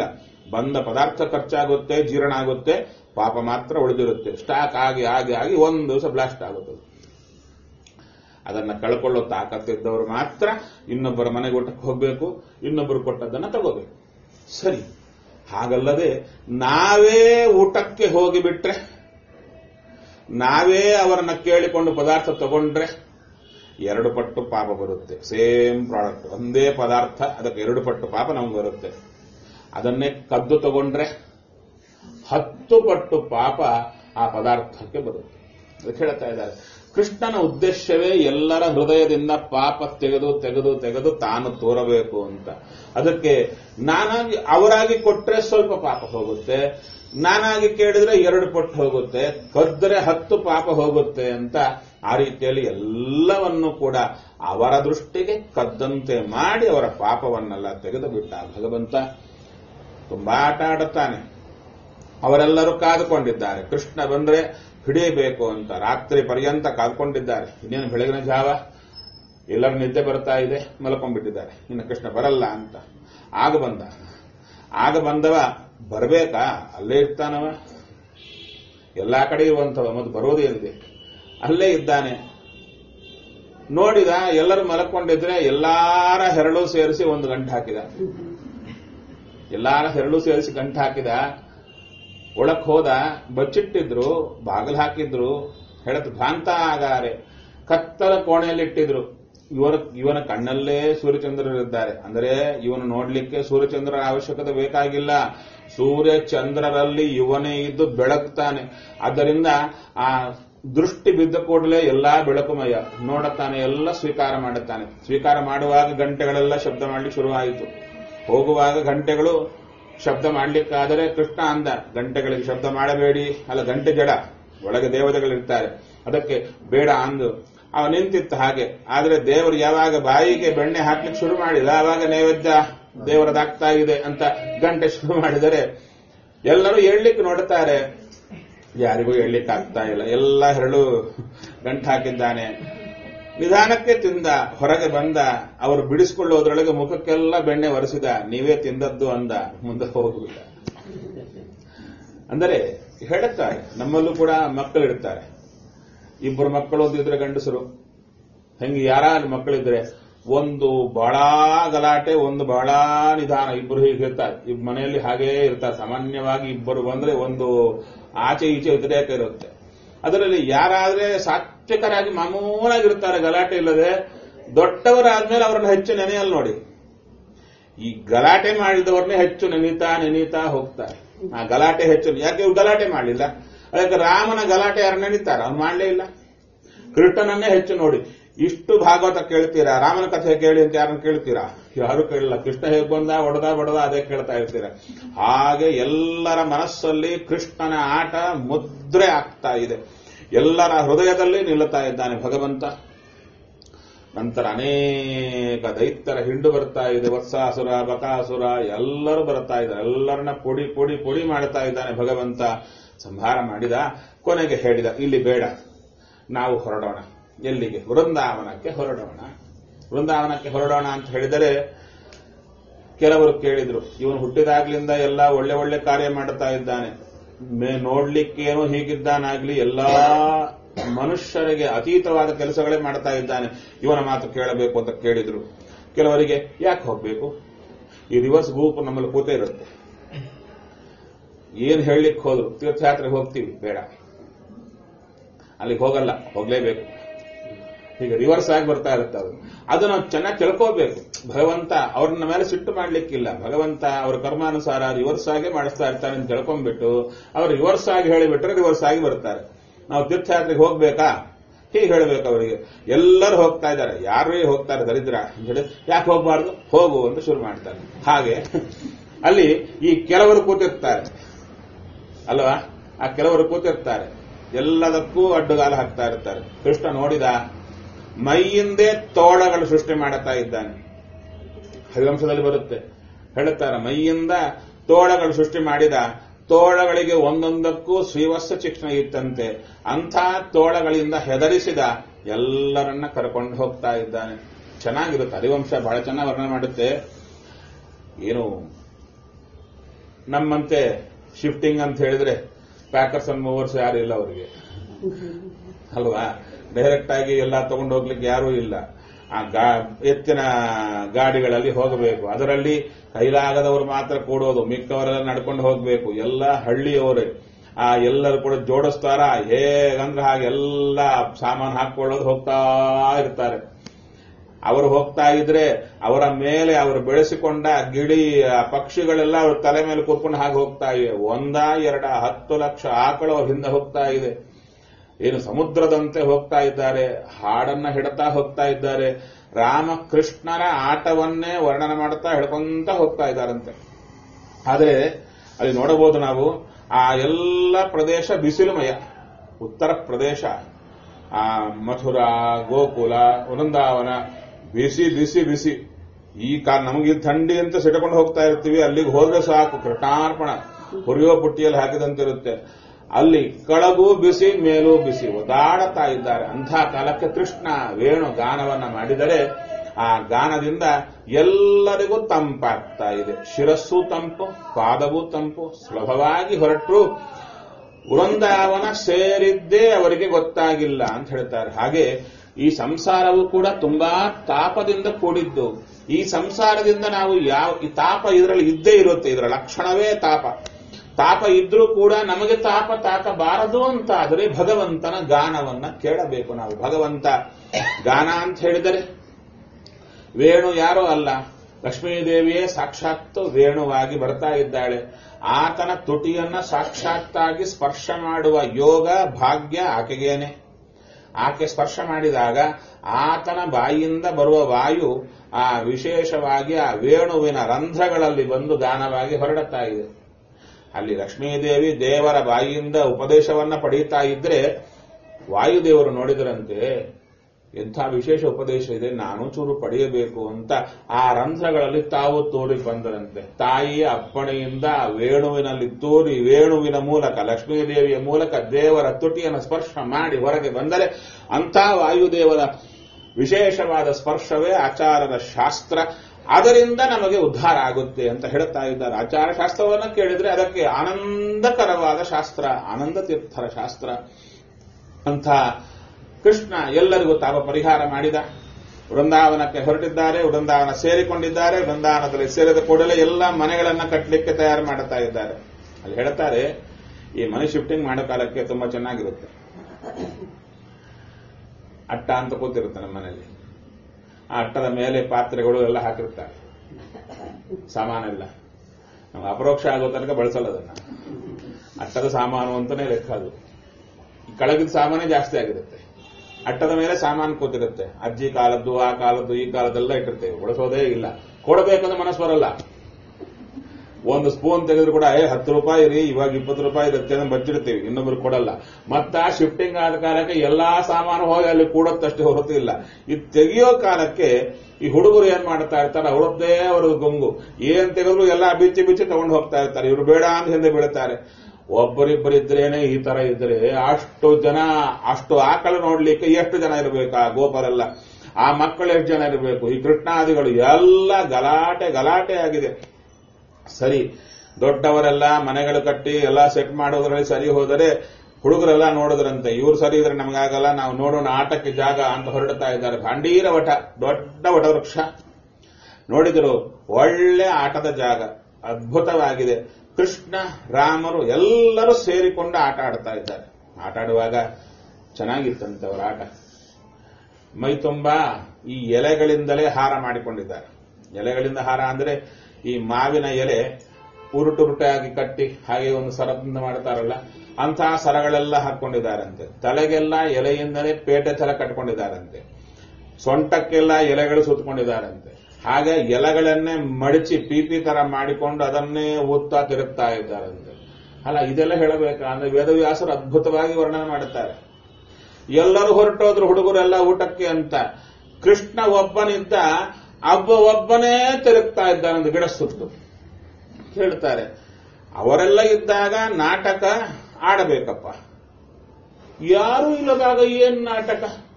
ಬಂದ ಪದಾರ್ಥ ಖರ್ಚಾಗುತ್ತೆ ಜೀರ್ಣ ಆಗುತ್ತೆ ಪಾಪ ಮಾತ್ರ ಉಳಿದಿರುತ್ತೆ ಸ್ಟಾಕ್ ಆಗಿ ಆಗಿ ಆಗಿ ಒಂದು ದಿವಸ ಬ್ಲಾಸ್ಟ್ ಆಗುತ್ತೆ ಅದನ್ನ ಕಳ್ಕೊಳ್ಳೋ ತಾಕತ್ತಿದ್ದವರು ಮಾತ್ರ ಇನ್ನೊಬ್ಬರ ಮನೆಗೆ ಊಟಕ್ಕೆ ಹೋಗಬೇಕು ಇನ್ನೊಬ್ಬರು ಕೊಟ್ಟದ್ದನ್ನ ತಗೋಬೇಕು ಸರಿ ಹಾಗಲ್ಲದೆ ನಾವೇ ಊಟಕ್ಕೆ ಹೋಗಿಬಿಟ್ರೆ ನಾವೇ ಅವರನ್ನ ಕೇಳಿಕೊಂಡು ಪದಾರ್ಥ ತಗೊಂಡ್ರೆ ಎರಡು ಪಟ್ಟು ಪಾಪ ಬರುತ್ತೆ ಸೇಮ್ ಪ್ರಾಡಕ್ಟ್ ಒಂದೇ ಪದಾರ್ಥ ಅದಕ್ಕೆ ಎರಡು ಪಟ್ಟು ಪಾಪ ನಮ್ಗೆ ಬರುತ್ತೆ ಅದನ್ನೇ ಕದ್ದು ತಗೊಂಡ್ರೆ ಹತ್ತು ಪಟ್ಟು ಪಾಪ ಆ ಪದಾರ್ಥಕ್ಕೆ ಬರುತ್ತೆ ಅದಕ್ಕೆ ಹೇಳ್ತಾ ಇದ್ದಾರೆ ಕೃಷ್ಣನ ಉದ್ದೇಶವೇ ಎಲ್ಲರ ಹೃದಯದಿಂದ ಪಾಪ ತೆಗೆದು ತೆಗೆದು ತೆಗೆದು ತಾನು ತೋರಬೇಕು ಅಂತ ಅದಕ್ಕೆ ನಾನಾಗಿ ಅವರಾಗಿ ಕೊಟ್ರೆ ಸ್ವಲ್ಪ ಪಾಪ ಹೋಗುತ್ತೆ ನಾನಾಗಿ ಕೇಳಿದ್ರೆ ಎರಡು ಪಟ್ಟು ಹೋಗುತ್ತೆ ಕದ್ದರೆ ಹತ್ತು ಪಾಪ ಹೋಗುತ್ತೆ ಅಂತ ಆ ರೀತಿಯಲ್ಲಿ ಎಲ್ಲವನ್ನು ಕೂಡ ಅವರ ದೃಷ್ಟಿಗೆ ಕದ್ದಂತೆ ಮಾಡಿ ಅವರ ಪಾಪವನ್ನೆಲ್ಲ ತೆಗೆದು ಬಿಟ್ಟ ಭಗವಂತ ತುಂಬಾ ಆಟ ಆಡುತ್ತಾನೆ ಅವರೆಲ್ಲರೂ ಕಾದುಕೊಂಡಿದ್ದಾರೆ ಕೃಷ್ಣ ಬಂದ್ರೆ ಹಿಡಿಯಬೇಕು ಅಂತ ರಾತ್ರಿ ಪರ್ಯಂತ ಕಾದ್ಕೊಂಡಿದ್ದಾರೆ ಇನ್ನೇನು ಬೆಳಗಿನ ಜಾವ ಎಲ್ಲರ ನಿದ್ದೆ ಬರ್ತಾ ಇದೆ ಮಲ್ಕೊಂಡ್ಬಿಟ್ಟಿದ್ದಾರೆ ಇನ್ನು ಕೃಷ್ಣ ಬರಲ್ಲ ಅಂತ ಆಗ ಬಂದ ಆಗ ಬಂದವ ಬರಬೇಕಾ ಅಲ್ಲೇ ಇರ್ತಾನವ ಎಲ್ಲಾ ಕಡೆ ಇರುವಂಥವ ಮತ್ತು ಬರೋದೇನಿದೆ ಅಲ್ಲೇ ಇದ್ದಾನೆ ನೋಡಿದ ಎಲ್ಲರೂ ಮಲ್ಕೊಂಡಿದ್ರೆ ಎಲ್ಲಾರ ಹೆರಳು ಸೇರಿಸಿ ಒಂದು ಗಂಟೆ ಹಾಕಿದ ಎಲ್ಲಾರ ಹೆರಳು ಸೇರಿಸಿ ಗಂಟು ಹಾಕಿದ ಒಳಕ್ ಹೋದ ಬಚ್ಚಿಟ್ಟಿದ್ರು ಬಾಗಿಲು ಹಾಕಿದ್ರು ಹೇಳತ್ ಭ್ರಾಂತ ಆಗಾರೆ ಕತ್ತಲ ಕೋಣೆಯಲ್ಲಿ ಇಟ್ಟಿದ್ರು ಇವರ ಇವನ ಕಣ್ಣಲ್ಲೇ ಸೂರ್ಯಚಂದ್ರರಿದ್ದಾರೆ ಅಂದರೆ ಇವನು ನೋಡ್ಲಿಕ್ಕೆ ಸೂರ್ಯಚಂದ್ರರ ಅವಶ್ಯಕತೆ ಬೇಕಾಗಿಲ್ಲ ಸೂರ್ಯಚಂದ್ರರಲ್ಲಿ ಇವನೇ ಇದ್ದು ಬೆಳಗ್ತಾನೆ ಆದ್ದರಿಂದ ಆ ದೃಷ್ಟಿ ಬಿದ್ದ ಕೂಡಲೇ ಎಲ್ಲಾ ಬೆಳಕುಮಯ ನೋಡುತ್ತಾನೆ ಎಲ್ಲ ಸ್ವೀಕಾರ ಮಾಡುತ್ತಾನೆ ಸ್ವೀಕಾರ ಮಾಡುವಾಗ ಗಂಟೆಗಳೆಲ್ಲ ಶಬ್ದ ಮಾಡ್ಲಿಕ್ಕೆ ಶುರುವಾಯಿತು ಹೋಗುವಾಗ ಗಂಟೆಗಳು ಶಬ್ದ ಮಾಡ್ಲಿಕ್ಕಾದರೆ ಕೃಷ್ಣ ಅಂದ ಗಂಟೆಗಳಿಗೆ ಶಬ್ದ ಮಾಡಬೇಡಿ ಅಲ್ಲ ಗಂಟೆ ಜಡ ಒಳಗೆ ದೇವತೆಗಳಿರ್ತಾರೆ ಅದಕ್ಕೆ ಬೇಡ ಅಂದು ಅವ ನಿಂತಿತ್ತು ಹಾಗೆ ಆದ್ರೆ ದೇವರು ಯಾವಾಗ ಬಾಯಿಗೆ ಬೆಣ್ಣೆ ಹಾಕ್ಲಿಕ್ಕೆ ಶುರು ಮಾಡಿದ ಆವಾಗ ನೈವೇದ್ಯ ದೇವರದಾಗ್ತಾ ಇದೆ ಅಂತ ಗಂಟೆ ಶುರು ಮಾಡಿದರೆ ಎಲ್ಲರೂ ಹೇಳಲಿಕ್ಕೆ ನೋಡುತ್ತಾರೆ ಯಾರಿಗೂ ಹೇಳಲಿಕ್ಕೆ ಆಗ್ತಾ ಇಲ್ಲ ಎಲ್ಲ ಹೆರಳು ಗಂಟು ಹಾಕಿದ್ದಾನೆ ನಿಧಾನಕ್ಕೆ ತಿಂದ ಹೊರಗೆ ಬಂದ ಅವರು ಬಿಡಿಸಿಕೊಳ್ಳೋದ್ರೊಳಗೆ ಮುಖಕ್ಕೆಲ್ಲ ಬೆಣ್ಣೆ ಒರೆಸಿದ ನೀವೇ ತಿಂದದ್ದು ಅಂದ ಮುಂದೆ ಹೋಗ್ಬಿಟ್ಟ ಅಂದರೆ ಹೇಳುತ್ತಾರೆ ನಮ್ಮಲ್ಲೂ ಕೂಡ ಮಕ್ಕಳಿರ್ತಾರೆ ಇಬ್ಬರು ಮಕ್ಕಳು ಅಂತಿದ್ರೆ ಗಂಡಸರು ಹೆಂಗೆ ಯಾರು ಮಕ್ಕಳಿದ್ರೆ ಒಂದು ಬಹಳ ಗಲಾಟೆ ಒಂದು ಬಹಳ ನಿಧಾನ ಇಬ್ಬರು ಹೀಗೆ ಇರ್ತಾರೆ ಇಬ್ ಮನೆಯಲ್ಲಿ ಹಾಗೇ ಇರ್ತಾರೆ ಸಾಮಾನ್ಯವಾಗಿ ಇಬ್ಬರು ಬಂದ್ರೆ ಒಂದು ಆಚೆ ಈಚೆ ವ್ಯತಿರೇಕ ಇರುತ್ತೆ ಅದರಲ್ಲಿ ಯಾರಾದ್ರೆ ಸಾತ್ವಿಕರಾಗಿ ಮಾಮೂಲಾಗಿರ್ತಾರೆ ಗಲಾಟೆ ಇಲ್ಲದೆ ದೊಡ್ಡವರಾದ್ಮೇಲೆ ಅವ್ರನ್ನ ಹೆಚ್ಚು ನೆನೆಯಲ್ಲ ನೋಡಿ ಈ ಗಲಾಟೆ ಮಾಡಿದವ್ರನ್ನೇ ಹೆಚ್ಚು ನೆನೀತಾ ನೆನೀತಾ ಹೋಗ್ತಾರೆ ಆ ಗಲಾಟೆ ಹೆಚ್ಚು ಯಾಕೆ ಇವ್ರು ಗಲಾಟೆ ಮಾಡಲಿಲ್ಲ ಅದಕ್ಕೆ ರಾಮನ ಗಲಾಟೆ ಯಾರು ನೆನೀತಾರ ಅವ್ನು ಮಾಡಲೇ ಇಲ್ಲ ಕೃಷ್ಣನನ್ನೇ ಹೆಚ್ಚು ನೋಡಿ ಇಷ್ಟು ಭಾಗವತ ಕೇಳ್ತೀರಾ ರಾಮನ ಕಥೆ ಕೇಳಿ ಅಂತ ಯಾರನ್ನ ಕೇಳ್ತೀರಾ ಯಾರು ಕೇಳಿಲ್ಲ ಕೃಷ್ಣ ಹೇಗ್ ಬಂದ ಒಡದ ಬಡದ ಅದೇ ಕೇಳ್ತಾ ಇರ್ತೀರ ಹಾಗೆ ಎಲ್ಲರ ಮನಸ್ಸಲ್ಲಿ ಕೃಷ್ಣನ ಆಟ ಮುದ್ರೆ ಆಗ್ತಾ ಇದೆ ಎಲ್ಲರ ಹೃದಯದಲ್ಲಿ ನಿಲ್ಲುತ್ತಾ ಇದ್ದಾನೆ ಭಗವಂತ ನಂತರ ಅನೇಕ ದೈತ್ಯರ ಹಿಂಡು ಬರ್ತಾ ಇದೆ ವತ್ಸಾಸುರ ಬಕಾಸುರ ಎಲ್ಲರೂ ಬರ್ತಾ ಇದ್ದಾರೆ ಎಲ್ಲರನ್ನ ಪುಡಿ ಪುಡಿ ಪುಡಿ ಮಾಡ್ತಾ ಇದ್ದಾನೆ ಭಗವಂತ ಸಂಹಾರ ಮಾಡಿದ ಕೊನೆಗೆ ಹೇಳಿದ ಇಲ್ಲಿ ಬೇಡ ನಾವು ಹೊರಡೋಣ ಎಲ್ಲಿಗೆ ವೃಂದಾವನಕ್ಕೆ ಹೊರಡೋಣ ವೃಂದಾವನಕ್ಕೆ ಹೊರಡೋಣ ಅಂತ ಹೇಳಿದರೆ ಕೆಲವರು ಕೇಳಿದ್ರು ಇವನು ಹುಟ್ಟಿದಾಗ್ಲಿಂದ ಎಲ್ಲ ಒಳ್ಳೆ ಒಳ್ಳೆ ಕಾರ್ಯ ಮಾಡುತ್ತಾ ಇದ್ದಾನೆ ಮೇ ನೋಡ್ಲಿಕ್ಕೇನೋ ಹೀಗಿದ್ದಾನಾಗ್ಲಿ ಎಲ್ಲಾ ಮನುಷ್ಯರಿಗೆ ಅತೀತವಾದ ಕೆಲಸಗಳೇ ಮಾಡ್ತಾ ಇದ್ದಾನೆ ಇವನ ಮಾತು ಕೇಳಬೇಕು ಅಂತ ಕೇಳಿದ್ರು ಕೆಲವರಿಗೆ ಯಾಕೆ ಹೋಗ್ಬೇಕು ಈ ರಿವರ್ಸ್ ಗ್ರೂಪ್ ನಮ್ಮಲ್ಲಿ ಕೂತೇ ಇರುತ್ತೆ ಏನ್ ಹೇಳಲಿಕ್ಕೆ ಹೋದ್ರು ತೀರ್ಥಯಾತ್ರೆಗೆ ಹೋಗ್ತೀವಿ ಬೇಡ ಅಲ್ಲಿಗೆ ಹೋಗಲ್ಲ ಹೋಗ್ಲೇಬೇಕು ಹೀಗೆ ರಿವರ್ಸ್ ಆಗಿ ಬರ್ತಾ ಇರುತ್ತೆ ಅದು ಅದು ನಾವು ಚೆನ್ನಾಗಿ ತಿಳ್ಕೋಬೇಕು ಭಗವಂತ ಅವ್ರನ್ನ ಮೇಲೆ ಸಿಟ್ಟು ಮಾಡ್ಲಿಕ್ಕಿಲ್ಲ ಭಗವಂತ ಅವ್ರ ಕರ್ಮಾನುಸಾರ ರಿವರ್ಸ್ ಆಗಿ ಮಾಡಿಸ್ತಾ ಇರ್ತಾನೆ ಅಂತ ತಿಳ್ಕೊಂಡ್ಬಿಟ್ಟು ಅವ್ರು ರಿವರ್ಸ್ ಆಗಿ ಹೇಳಿಬಿಟ್ರೆ ರಿವರ್ಸ್ ಆಗಿ ಬರ್ತಾರೆ ನಾವು ತೀರ್ಥಯಾತ್ರೆಗೆ ಹೋಗ್ಬೇಕಾ ಹೀಗೆ ಹೇಳಬೇಕು ಅವರಿಗೆ ಎಲ್ಲರೂ ಹೋಗ್ತಾ ಇದ್ದಾರೆ ಯಾರೇ ಹೋಗ್ತಾರೆ ದರಿದ್ರ ಅಂತ ಹೇಳಿ ಯಾಕೆ ಹೋಗಬಾರ್ದು ಹೋಗು ಅಂತ ಶುರು ಮಾಡ್ತಾರೆ ಹಾಗೆ ಅಲ್ಲಿ ಈ ಕೆಲವರು ಕೂತಿರ್ತಾರೆ ಅಲ್ವಾ ಆ ಕೆಲವರು ಕೂತಿರ್ತಾರೆ ಎಲ್ಲದಕ್ಕೂ ಅಡ್ಡುಗಾಲ ಹಾಕ್ತಾ ಇರ್ತಾರೆ ಕೃಷ್ಣ ನೋಡಿದ ಮೈಯಿಂದೇ ತೋಳಗಳು ಸೃಷ್ಟಿ ಮಾಡುತ್ತಾ ಇದ್ದಾನೆ ಹರಿವಂಶದಲ್ಲಿ ಬರುತ್ತೆ ಹೇಳುತ್ತಾರೆ ಮೈಯಿಂದ ತೋಳಗಳು ಸೃಷ್ಟಿ ಮಾಡಿದ ತೋಳಗಳಿಗೆ ಒಂದೊಂದಕ್ಕೂ ಶ್ರೀವತ್ಸ ಶಿಕ್ಷಣ ಇತ್ತಂತೆ ಅಂಥ ತೋಳಗಳಿಂದ ಹೆದರಿಸಿದ ಎಲ್ಲರನ್ನ ಕರ್ಕೊಂಡು ಹೋಗ್ತಾ ಇದ್ದಾನೆ ಚೆನ್ನಾಗಿರುತ್ತೆ ಹರಿವಂಶ ಬಹಳ ಚೆನ್ನಾಗಿ ವರ್ಣನೆ ಮಾಡುತ್ತೆ ಏನು ನಮ್ಮಂತೆ ಶಿಫ್ಟಿಂಗ್ ಅಂತ ಹೇಳಿದ್ರೆ ಪ್ಯಾಕರ್ಸ್ ಅಂಡ್ ಮೂವರ್ಸ್ ಯಾರು ಇಲ್ಲ ಅವರಿಗೆ ಅಲ್ವಾ ಡೈರೆಕ್ಟ್ ಆಗಿ ಎಲ್ಲ ತಗೊಂಡು ಹೋಗ್ಲಿಕ್ಕೆ ಯಾರೂ ಇಲ್ಲ ಆ ಗಾ- ಎತ್ತಿನ ಗಾಡಿಗಳಲ್ಲಿ ಹೋಗಬೇಕು ಅದರಲ್ಲಿ ಕೈಲಾಗದವರು ಮಾತ್ರ ಕೂಡೋದು ಮಿಕ್ಕವರೆಲ್ಲ ನಡ್ಕೊಂಡು ಹೋಗ್ಬೇಕು ಎಲ್ಲ ಹಳ್ಳಿಯವರೇ ಆ ಎಲ್ಲರೂ ಕೂಡ ಜೋಡಿಸ್ತಾರ ಹೇಗಂದ್ರೆ ಹಾಗೆ ಎಲ್ಲ ಸಾಮಾನು ಹಾಕೊಳ್ಳೋದು ಹೋಗ್ತಾ ಇರ್ತಾರೆ ಅವರು ಹೋಗ್ತಾ ಇದ್ರೆ ಅವರ ಮೇಲೆ ಅವರು ಬೆಳೆಸಿಕೊಂಡ ಗಿಳಿ ಆ ಪಕ್ಷಿಗಳೆಲ್ಲ ಅವ್ರ ತಲೆ ಮೇಲೆ ಕೂತ್ಕೊಂಡು ಹಾಗೆ ಹೋಗ್ತಾ ಇವೆ ಒಂದ ಎರಡ ಹತ್ತು ಲಕ್ಷ ಆಕಳು ಅವ್ರ ಹಿಂದೆ ಹೋಗ್ತಾ ಇದೆ ಏನು ಸಮುದ್ರದಂತೆ ಹೋಗ್ತಾ ಇದ್ದಾರೆ ಹಾಡನ್ನ ಹಿಡ್ತಾ ಹೋಗ್ತಾ ಇದ್ದಾರೆ ರಾಮಕೃಷ್ಣರ ಆಟವನ್ನೇ ವರ್ಣನೆ ಮಾಡ್ತಾ ಹಿಡ್ಕೊಂತ ಹೋಗ್ತಾ ಇದ್ದಾರಂತೆ ಆದರೆ ಅಲ್ಲಿ ನೋಡಬಹುದು ನಾವು ಆ ಎಲ್ಲ ಪ್ರದೇಶ ಬಿಸಿಲುಮಯ ಉತ್ತರ ಪ್ರದೇಶ ಆ ಮಥುರಾ ಗೋಕುಲ ವೃಂದಾವನ ಬಿಸಿ ಬಿಸಿ ಬಿಸಿ ಈ ಕಾಲ ನಮಗೆ ಥಂಡಿ ಅಂತ ಸಿಟಕೊಂಡು ಹೋಗ್ತಾ ಇರ್ತೀವಿ ಅಲ್ಲಿಗೆ ಹೋದ್ರೆ ಸಾಕು ಕೃಷ್ಣಾರ್ಪಣ ಹುರಿಯೋ ಪುಟ್ಟಿಯಲ್ಲಿ ಹಾಕಿದಂತಿರುತ್ತೆ ಅಲ್ಲಿ ಕೆಳಗೂ ಬಿಸಿ ಮೇಲೂ ಬಿಸಿ ಒದಾಡುತ್ತಾ ಇದ್ದಾರೆ ಅಂಥ ಕಾಲಕ್ಕೆ ಕೃಷ್ಣ ವೇಣು ಗಾನವನ್ನ ಮಾಡಿದರೆ ಆ ಗಾನದಿಂದ ಎಲ್ಲರಿಗೂ ತಂಪಾಗ್ತಾ ಇದೆ ಶಿರಸ್ಸು ತಂಪು ಪಾದವೂ ತಂಪು ಸುಲಭವಾಗಿ ಹೊರಟರು ವೃಂದಾವನ ಸೇರಿದ್ದೇ ಅವರಿಗೆ ಗೊತ್ತಾಗಿಲ್ಲ ಅಂತ ಹೇಳ್ತಾರೆ ಹಾಗೆ ಈ ಸಂಸಾರವು ಕೂಡ ತುಂಬಾ ತಾಪದಿಂದ ಕೂಡಿದ್ದು ಈ ಸಂಸಾರದಿಂದ ನಾವು ಯಾವ ಈ ತಾಪ ಇದರಲ್ಲಿ ಇದ್ದೇ ಇರುತ್ತೆ ಇದರ ಲಕ್ಷಣವೇ ತಾಪ ತಾಪ ಇದ್ರೂ ಕೂಡ ನಮಗೆ ತಾಪ ತಾಕಬಾರದು ಅಂತ ಆದರೆ ಭಗವಂತನ ಗಾನವನ್ನ ಕೇಳಬೇಕು ನಾವು ಭಗವಂತ ಗಾನ ಅಂತ ಹೇಳಿದರೆ ವೇಣು ಯಾರೋ ಅಲ್ಲ ಲಕ್ಷ್ಮೀದೇವಿಯೇ ಸಾಕ್ಷಾತ್ ವೇಣುವಾಗಿ ಬರ್ತಾ ಇದ್ದಾಳೆ ಆತನ ತುಟಿಯನ್ನ ಸಾಕ್ಷಾತ್ತಾಗಿ ಸ್ಪರ್ಶ ಮಾಡುವ ಯೋಗ ಭಾಗ್ಯ ಆಕೆಗೇನೆ ಆಕೆ ಸ್ಪರ್ಶ ಮಾಡಿದಾಗ ಆತನ ಬಾಯಿಯಿಂದ ಬರುವ ವಾಯು ಆ ವಿಶೇಷವಾಗಿ ಆ ವೇಣುವಿನ ರಂಧ್ರಗಳಲ್ಲಿ ಬಂದು ಗಾನವಾಗಿ ಹೊರಡುತ್ತಾ ಇದೆ ಅಲ್ಲಿ ಲಕ್ಷ್ಮೀದೇವಿ ದೇವರ ಬಾಯಿಯಿಂದ ಉಪದೇಶವನ್ನ ಪಡೆಯುತ್ತಾ ಇದ್ರೆ ವಾಯುದೇವರು ನೋಡಿದರಂತೆ ಎಂಥ ವಿಶೇಷ ಉಪದೇಶ ಇದೆ ನಾನು ಚೂರು ಪಡೆಯಬೇಕು ಅಂತ ಆ ರಂಧ್ರಗಳಲ್ಲಿ ತಾವು ತೋರಿ ಬಂದರಂತೆ ತಾಯಿಯ ಅಪ್ಪಣೆಯಿಂದ ಆ ವೇಣುವಿನಲ್ಲಿ ತೋರಿ ವೇಣುವಿನ ಮೂಲಕ ಲಕ್ಷ್ಮೀದೇವಿಯ ಮೂಲಕ ದೇವರ ತುಟಿಯನ್ನು ಸ್ಪರ್ಶ ಮಾಡಿ ಹೊರಗೆ ಬಂದರೆ ಅಂಥ ವಾಯುದೇವರ ವಿಶೇಷವಾದ ಸ್ಪರ್ಶವೇ ಆಚಾರದ ಶಾಸ್ತ್ರ ಅದರಿಂದ ನಮಗೆ ಉದ್ಧಾರ ಆಗುತ್ತೆ ಅಂತ ಹೇಳ್ತಾ ಇದ್ದಾರೆ ಆಚಾರ ಶಾಸ್ತ್ರವನ್ನು ಕೇಳಿದ್ರೆ ಅದಕ್ಕೆ ಆನಂದಕರವಾದ ಶಾಸ್ತ್ರ ಆನಂದ ತೀರ್ಥರ ಶಾಸ್ತ್ರ ಅಂತ ಕೃಷ್ಣ ಎಲ್ಲರಿಗೂ ತಾವ ಪರಿಹಾರ ಮಾಡಿದ ವೃಂದಾವನಕ್ಕೆ ಹೊರಟಿದ್ದಾರೆ ವೃಂದಾವನ ಸೇರಿಕೊಂಡಿದ್ದಾರೆ ವೃಂದಾವನದಲ್ಲಿ ಸೇರಿದ ಕೂಡಲೇ ಎಲ್ಲ ಮನೆಗಳನ್ನ ಕಟ್ಟಲಿಕ್ಕೆ ತಯಾರು ಮಾಡುತ್ತಾ ಇದ್ದಾರೆ ಅಲ್ಲಿ ಹೇಳ್ತಾರೆ ಈ ಮನೆ ಶಿಫ್ಟಿಂಗ್ ಮಾಡೋ ಕಾಲಕ್ಕೆ ತುಂಬಾ ಚೆನ್ನಾಗಿರುತ್ತೆ ಅಟ್ಟ ಅಂತ ಕೂತಿರುತ್ತೆ ನಮ್ಮ ಮನೆಯಲ್ಲಿ ಆ ಅಟ್ಟದ ಮೇಲೆ ಪಾತ್ರೆಗಳು ಎಲ್ಲ ಹಾಕಿರ್ತಾರೆ ಸಾಮಾನೆಲ್ಲ ನಮ್ಗೆ ಅಪರೋಕ್ಷ ಆಗೋ ತನಕ ಬಳಸಲ್ಲ ಅದನ್ನ ಅಟ್ಟದ ಸಾಮಾನು ಅಂತಾನೆ ಲೆಕ್ಕ ಅದು ಈ ಕೆಳಗಿದ ಸಾಮಾನೇ ಜಾಸ್ತಿ ಆಗಿರುತ್ತೆ ಅಟ್ಟದ ಮೇಲೆ ಸಾಮಾನು ಕೂತಿರುತ್ತೆ ಅಜ್ಜಿ ಕಾಲದ್ದು ಆ ಕಾಲದ್ದು ಈ ಕಾಲದ್ದೆಲ್ಲ ಇಟ್ಟಿರ್ತೇವೆ ಬಳಸೋದೇ ಇಲ್ಲ ಕೊಡಬೇಕಂದ್ರೆ ಮನಸ್ಸು ಬರಲ್ಲ ಒಂದು ಸ್ಪೂನ್ ತೆಗೆದ್ರು ಕೂಡ ಏ ಹತ್ತು ರೂಪಾಯಿ ರೀ ಇವಾಗ ಇಪ್ಪತ್ತು ರೂಪಾಯಿ ಇರುತ್ತೆ ಅಂತ ಬಚ್ಚಿಡ್ತೀವಿ ಇನ್ನೊಬ್ರು ಕೊಡಲ್ಲ ಮತ್ತ ಶಿಫ್ಟಿಂಗ್ ಆದ ಕಾಲಕ್ಕೆ ಎಲ್ಲಾ ಸಾಮಾನು ಹೋಗಿ ಅಲ್ಲಿ ಕೂಡತ್ತಷ್ಟೇ ಹೊರತು ಇಲ್ಲ ಇದು ತೆಗೆಯೋ ಕಾಲಕ್ಕೆ ಈ ಹುಡುಗರು ಏನ್ ಮಾಡ್ತಾ ಇರ್ತಾರೆ ಅವರದ್ದೇ ಅವ್ರದ್ದು ಗೊಂಗು ಏನ್ ತೆಗೆದ್ರು ಎಲ್ಲ ಬಿಚ್ಚಿ ಬಿಚ್ಚಿ ತಗೊಂಡು ಹೋಗ್ತಾ ಇರ್ತಾರೆ ಇವರು ಬೇಡ ಅಂತ ಹಿಂದೆ ಬೀಳ್ತಾರೆ ಒಬ್ಬರಿಬ್ಬರಿದ್ರೇನೆ ಈ ತರ ಇದ್ರೆ ಅಷ್ಟು ಜನ ಅಷ್ಟು ಆಕಳು ನೋಡ್ಲಿಕ್ಕೆ ಎಷ್ಟು ಜನ ಇರಬೇಕು ಆ ಗೋಪರೆಲ್ಲ ಆ ಮಕ್ಕಳು ಎಷ್ಟು ಜನ ಇರಬೇಕು ಈ ಕೃಷ್ಣಾದಿಗಳು ಎಲ್ಲ ಗಲಾಟೆ ಗಲಾಟೆ ಆಗಿದೆ ಸರಿ ದೊಡ್ಡವರೆಲ್ಲ ಮನೆಗಳು ಕಟ್ಟಿ ಎಲ್ಲ ಸೆಟ್ ಮಾಡೋದ್ರಲ್ಲಿ ಸರಿ ಹೋದರೆ ಹುಡುಗರೆಲ್ಲ ನೋಡಿದ್ರಂತೆ ಇವ್ರು ಸರಿ ಇದ್ರೆ ನಮಗಾಗಲ್ಲ ನಾವು ನೋಡೋಣ ಆಟಕ್ಕೆ ಜಾಗ ಅಂತ ಹೊರಡ್ತಾ ಇದ್ದಾರೆ ಭಾಂಡೀರ ವಟ ದೊಡ್ಡ ವಟ ವೃಕ್ಷ ನೋಡಿದರು ಒಳ್ಳೆ ಆಟದ ಜಾಗ ಅದ್ಭುತವಾಗಿದೆ ಕೃಷ್ಣ ರಾಮರು ಎಲ್ಲರೂ ಸೇರಿಕೊಂಡು ಆಟ ಆಡ್ತಾ ಇದ್ದಾರೆ ಆಟ ಆಡುವಾಗ ಚೆನ್ನಾಗಿತ್ತಂತೆ ಅವರ ಆಟ ಮೈ ತುಂಬಾ ಈ ಎಲೆಗಳಿಂದಲೇ ಹಾರ ಮಾಡಿಕೊಂಡಿದ್ದಾರೆ ಎಲೆಗಳಿಂದ ಹಾರ ಅಂದ್ರೆ ಈ ಮಾವಿನ ಎಲೆ ಉರುಟುರುಟಾಗಿ ಕಟ್ಟಿ ಹಾಗೆ ಒಂದು ಸರದಿಂದ ಮಾಡ್ತಾರಲ್ಲ ಅಂತಹ ಸರಗಳೆಲ್ಲ ಹಾಕೊಂಡಿದ್ದಾರಂತೆ ತಲೆಗೆಲ್ಲ ಎಲೆಯಿಂದಲೇ ಪೇಟೆ ತರ ಕಟ್ಕೊಂಡಿದ್ದಾರಂತೆ ಸೊಂಟಕ್ಕೆಲ್ಲ ಎಲೆಗಳು ಸುತ್ತಕೊಂಡಿದ್ದಾರಂತೆ ಹಾಗೆ ಎಲೆಗಳನ್ನೇ ಮಡಿಚಿ ಪೀಪಿ ತರ ಮಾಡಿಕೊಂಡು ಅದನ್ನೇ ಊದ್ತಾ ತಿರುಗ್ತಾ ಇದ್ದಾರಂತೆ ಅಲ್ಲ ಇದೆಲ್ಲ ಹೇಳಬೇಕಾ ಅಂದ್ರೆ ವೇದವ್ಯಾಸರು ಅದ್ಭುತವಾಗಿ ವರ್ಣನೆ ಮಾಡುತ್ತಾರೆ ಎಲ್ಲರೂ ಹೊರಟೋದ್ರು ಹುಡುಗರೆಲ್ಲ ಊಟಕ್ಕೆ ಅಂತ ಕೃಷ್ಣ ಒಬ್ಬನಿದ್ದ ಒಬ್ಬ ಒಬ್ಬನೇ ತಿರುಗ್ತಾ ಇದ್ದಾನಂದು ಗಿಡ ಸುತ್ತು ಹೇಳ್ತಾರೆ ಅವರೆಲ್ಲ ಇದ್ದಾಗ ನಾಟಕ ಆಡಬೇಕಪ್ಪ ಯಾರು ಇಲ್ಲದಾಗ ಏನ್ ನಾಟಕ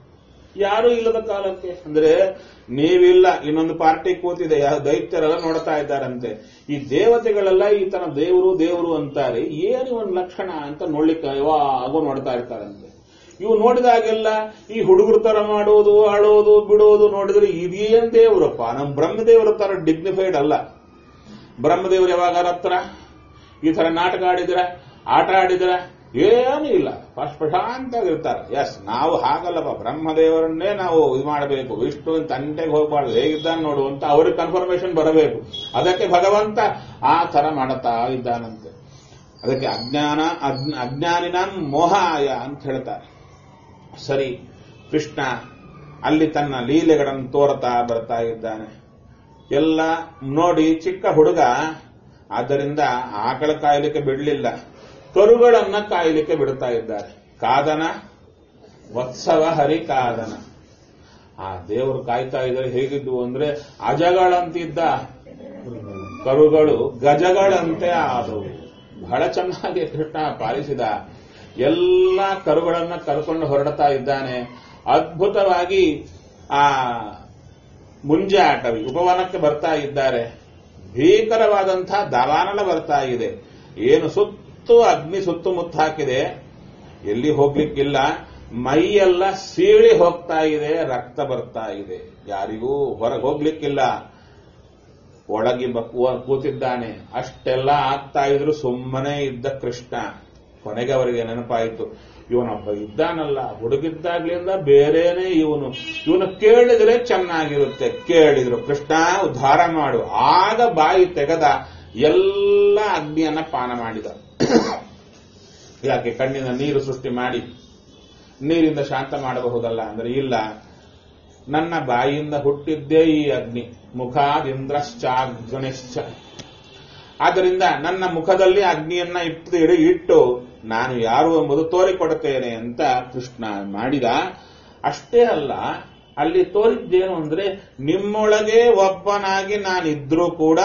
ಯಾರು ಇಲ್ಲದ ಕಾಲಕ್ಕೆ ಅಂದ್ರೆ ನೀವಿಲ್ಲ ಇನ್ನೊಂದು ಪಾರ್ಟಿ ಕೂತಿದೆ ಯಾವ ದೈತ್ಯರೆಲ್ಲ ನೋಡ್ತಾ ಇದ್ದಾರಂತೆ ಈ ದೇವತೆಗಳೆಲ್ಲ ಈ ತರ ದೇವರು ದೇವರು ಅಂತಾರೆ ಏನು ಒಂದು ಲಕ್ಷಣ ಅಂತ ನೋಡ್ಲಿಕ್ಕೆ ಯಾವಾಗೂ ನೋಡ್ತಾ ಇರ್ತಾರಂತೆ ಇವು ನೋಡಿದಾಗೆಲ್ಲ ಈ ಹುಡುಗರ ತರ ಮಾಡೋದು ಆಳೋದು ಬಿಡೋದು ನೋಡಿದ್ರೆ ಇದೇನ್ ದೇವರಪ್ಪ ನಮ್ಮ ಬ್ರಹ್ಮದೇವರ ತರ ಡಿಗ್ನಿಫೈಡ್ ಅಲ್ಲ ಬ್ರಹ್ಮದೇವರು ಯಾವಾಗ ಹತ್ರ ಈ ತರ ನಾಟಕ ಆಡಿದ್ರ ಆಟ ಆಡಿದ್ರ ಏನೂ ಇಲ್ಲ ಫಸ್ಟ್ ಪ್ರಶಾಂತವಾಗಿರ್ತಾರೆ ಎಸ್ ನಾವು ಹಾಗಲ್ಲಪ್ಪ ಬ್ರಹ್ಮದೇವರನ್ನೇ ನಾವು ಇದು ಮಾಡಬೇಕು ವಿಷ್ಣುವಿನ ತಂಟೆಗೆ ಹೋಗ್ಬಾರ್ದು ಹೇಗಿದ್ದಾನೆ ನೋಡು ಅಂತ ಅವ್ರಿಗೆ ಕನ್ಫರ್ಮೇಶನ್ ಬರಬೇಕು ಅದಕ್ಕೆ ಭಗವಂತ ಆ ತರ ಮಾಡುತ್ತಾ ಇದ್ದಾನಂತೆ ಅದಕ್ಕೆ ಅಜ್ಞಾನ ಅಜ್ಞ- ಅಜ್ಞಾನಿನ ಮೋಹಾಯ ಅಂತ ಹೇಳ್ತಾರೆ ಸರಿ ಕೃಷ್ಣ ಅಲ್ಲಿ ತನ್ನ ಲೀಲೆಗಳನ್ನು ತೋರ್ತಾ ಬರ್ತಾ ಇದ್ದಾನೆ ಎಲ್ಲ ನೋಡಿ ಚಿಕ್ಕ ಹುಡುಗ ಆದ್ದರಿಂದ ಆಕಳ ಕಾಯಲಿಕ್ಕೆ ಬಿಡಲಿಲ್ಲ ಕರುಗಳನ್ನ ಕಾಯಲಿಕ್ಕೆ ಬಿಡ್ತಾ ಇದ್ದಾರೆ ಕಾದನ ವತ್ಸವ ಹರಿ ಕಾದನ ಆ ದೇವರು ಕಾಯ್ತಾ ಇದ್ದಾರೆ ಹೇಗಿದ್ವು ಅಂದ್ರೆ ಅಜಗಳಂತಿದ್ದ ಕರುಗಳು ಗಜಗಳಂತೆ ಆದವು ಬಹಳ ಚೆನ್ನಾಗಿ ಕೃಷ್ಣ ಪಾಲಿಸಿದ ಎಲ್ಲ ಕರುಗಳನ್ನ ಕರ್ಕೊಂಡು ಹೊರಡ್ತಾ ಇದ್ದಾನೆ ಅದ್ಭುತವಾಗಿ ಆ ಮುಂಜಾಟವಿ ಉಪವನಕ್ಕೆ ಬರ್ತಾ ಇದ್ದಾರೆ ಭೀಕರವಾದಂತಹ ದಾವಾನಲ ಬರ್ತಾ ಇದೆ ಏನು ಸುತ್ತು ಅಗ್ನಿ ಸುತ್ತಮುತ್ತ ಹಾಕಿದೆ ಎಲ್ಲಿ ಹೋಗ್ಲಿಕ್ಕಿಲ್ಲ ಮೈಯೆಲ್ಲ ಸೀಳಿ ಹೋಗ್ತಾ ಇದೆ ರಕ್ತ ಬರ್ತಾ ಇದೆ ಯಾರಿಗೂ ಹೊರಗೆ ಹೋಗ್ಲಿಕ್ಕಿಲ್ಲ ಒಳಗೆ ಬ- ಕೂ- ಕೂತಿದ್ದಾನೆ ಅಷ್ಟೆಲ್ಲ ಆಗ್ತಾ ಇದ್ರು ಸುಮ್ಮನೆ ಇದ್ದ ಕೃಷ್ಣ ಕೊನೆಗೆ ಅವರಿಗೆ ನೆನಪಾಯಿತು ಇವನೊಬ್ಬ ಇದ್ದಾನಲ್ಲ ಹುಡುಗಿದ್ದಾಗ್ಲಿಂದ ಬೇರೆನೆ ಇವನು ಇವನು ಕೇಳಿದ್ರೆ ಚೆನ್ನಾಗಿರುತ್ತೆ ಕೇಳಿದ್ರು ಕೃಷ್ಣ ಉದ್ಧಾರ ಮಾಡು ಆಗ ಬಾಯಿ ತೆಗೆದ ಎಲ್ಲ ಅಗ್ನಿಯನ್ನ ಪಾನ ಮಾಡಿದ ಯಾಕೆ ಕಣ್ಣಿನ ನೀರು ಸೃಷ್ಟಿ ಮಾಡಿ ನೀರಿಂದ ಶಾಂತ ಮಾಡಬಹುದಲ್ಲ ಅಂದ್ರೆ ಇಲ್ಲ ನನ್ನ ಬಾಯಿಯಿಂದ ಹುಟ್ಟಿದ್ದೇ ಈ ಅಗ್ನಿ ಮುಖಾದಿಂದ್ರಶ್ಚಾಗ್ನಿಶ್ಚ ಆದ್ದರಿಂದ ನನ್ನ ಮುಖದಲ್ಲಿ ಅಗ್ನಿಯನ್ನ ಇಟ್ಟು ಇಡಿ ಇಟ್ಟು ನಾನು ಯಾರು ಎಂಬುದು ತೋರಿಕೊಡುತ್ತೇನೆ ಅಂತ ಕೃಷ್ಣ ಮಾಡಿದ ಅಷ್ಟೇ ಅಲ್ಲ ಅಲ್ಲಿ ತೋರಿದ್ದೇನು ಅಂದ್ರೆ ನಿಮ್ಮೊಳಗೆ ಒಬ್ಬನಾಗಿ ನಾನಿದ್ರೂ ಕೂಡ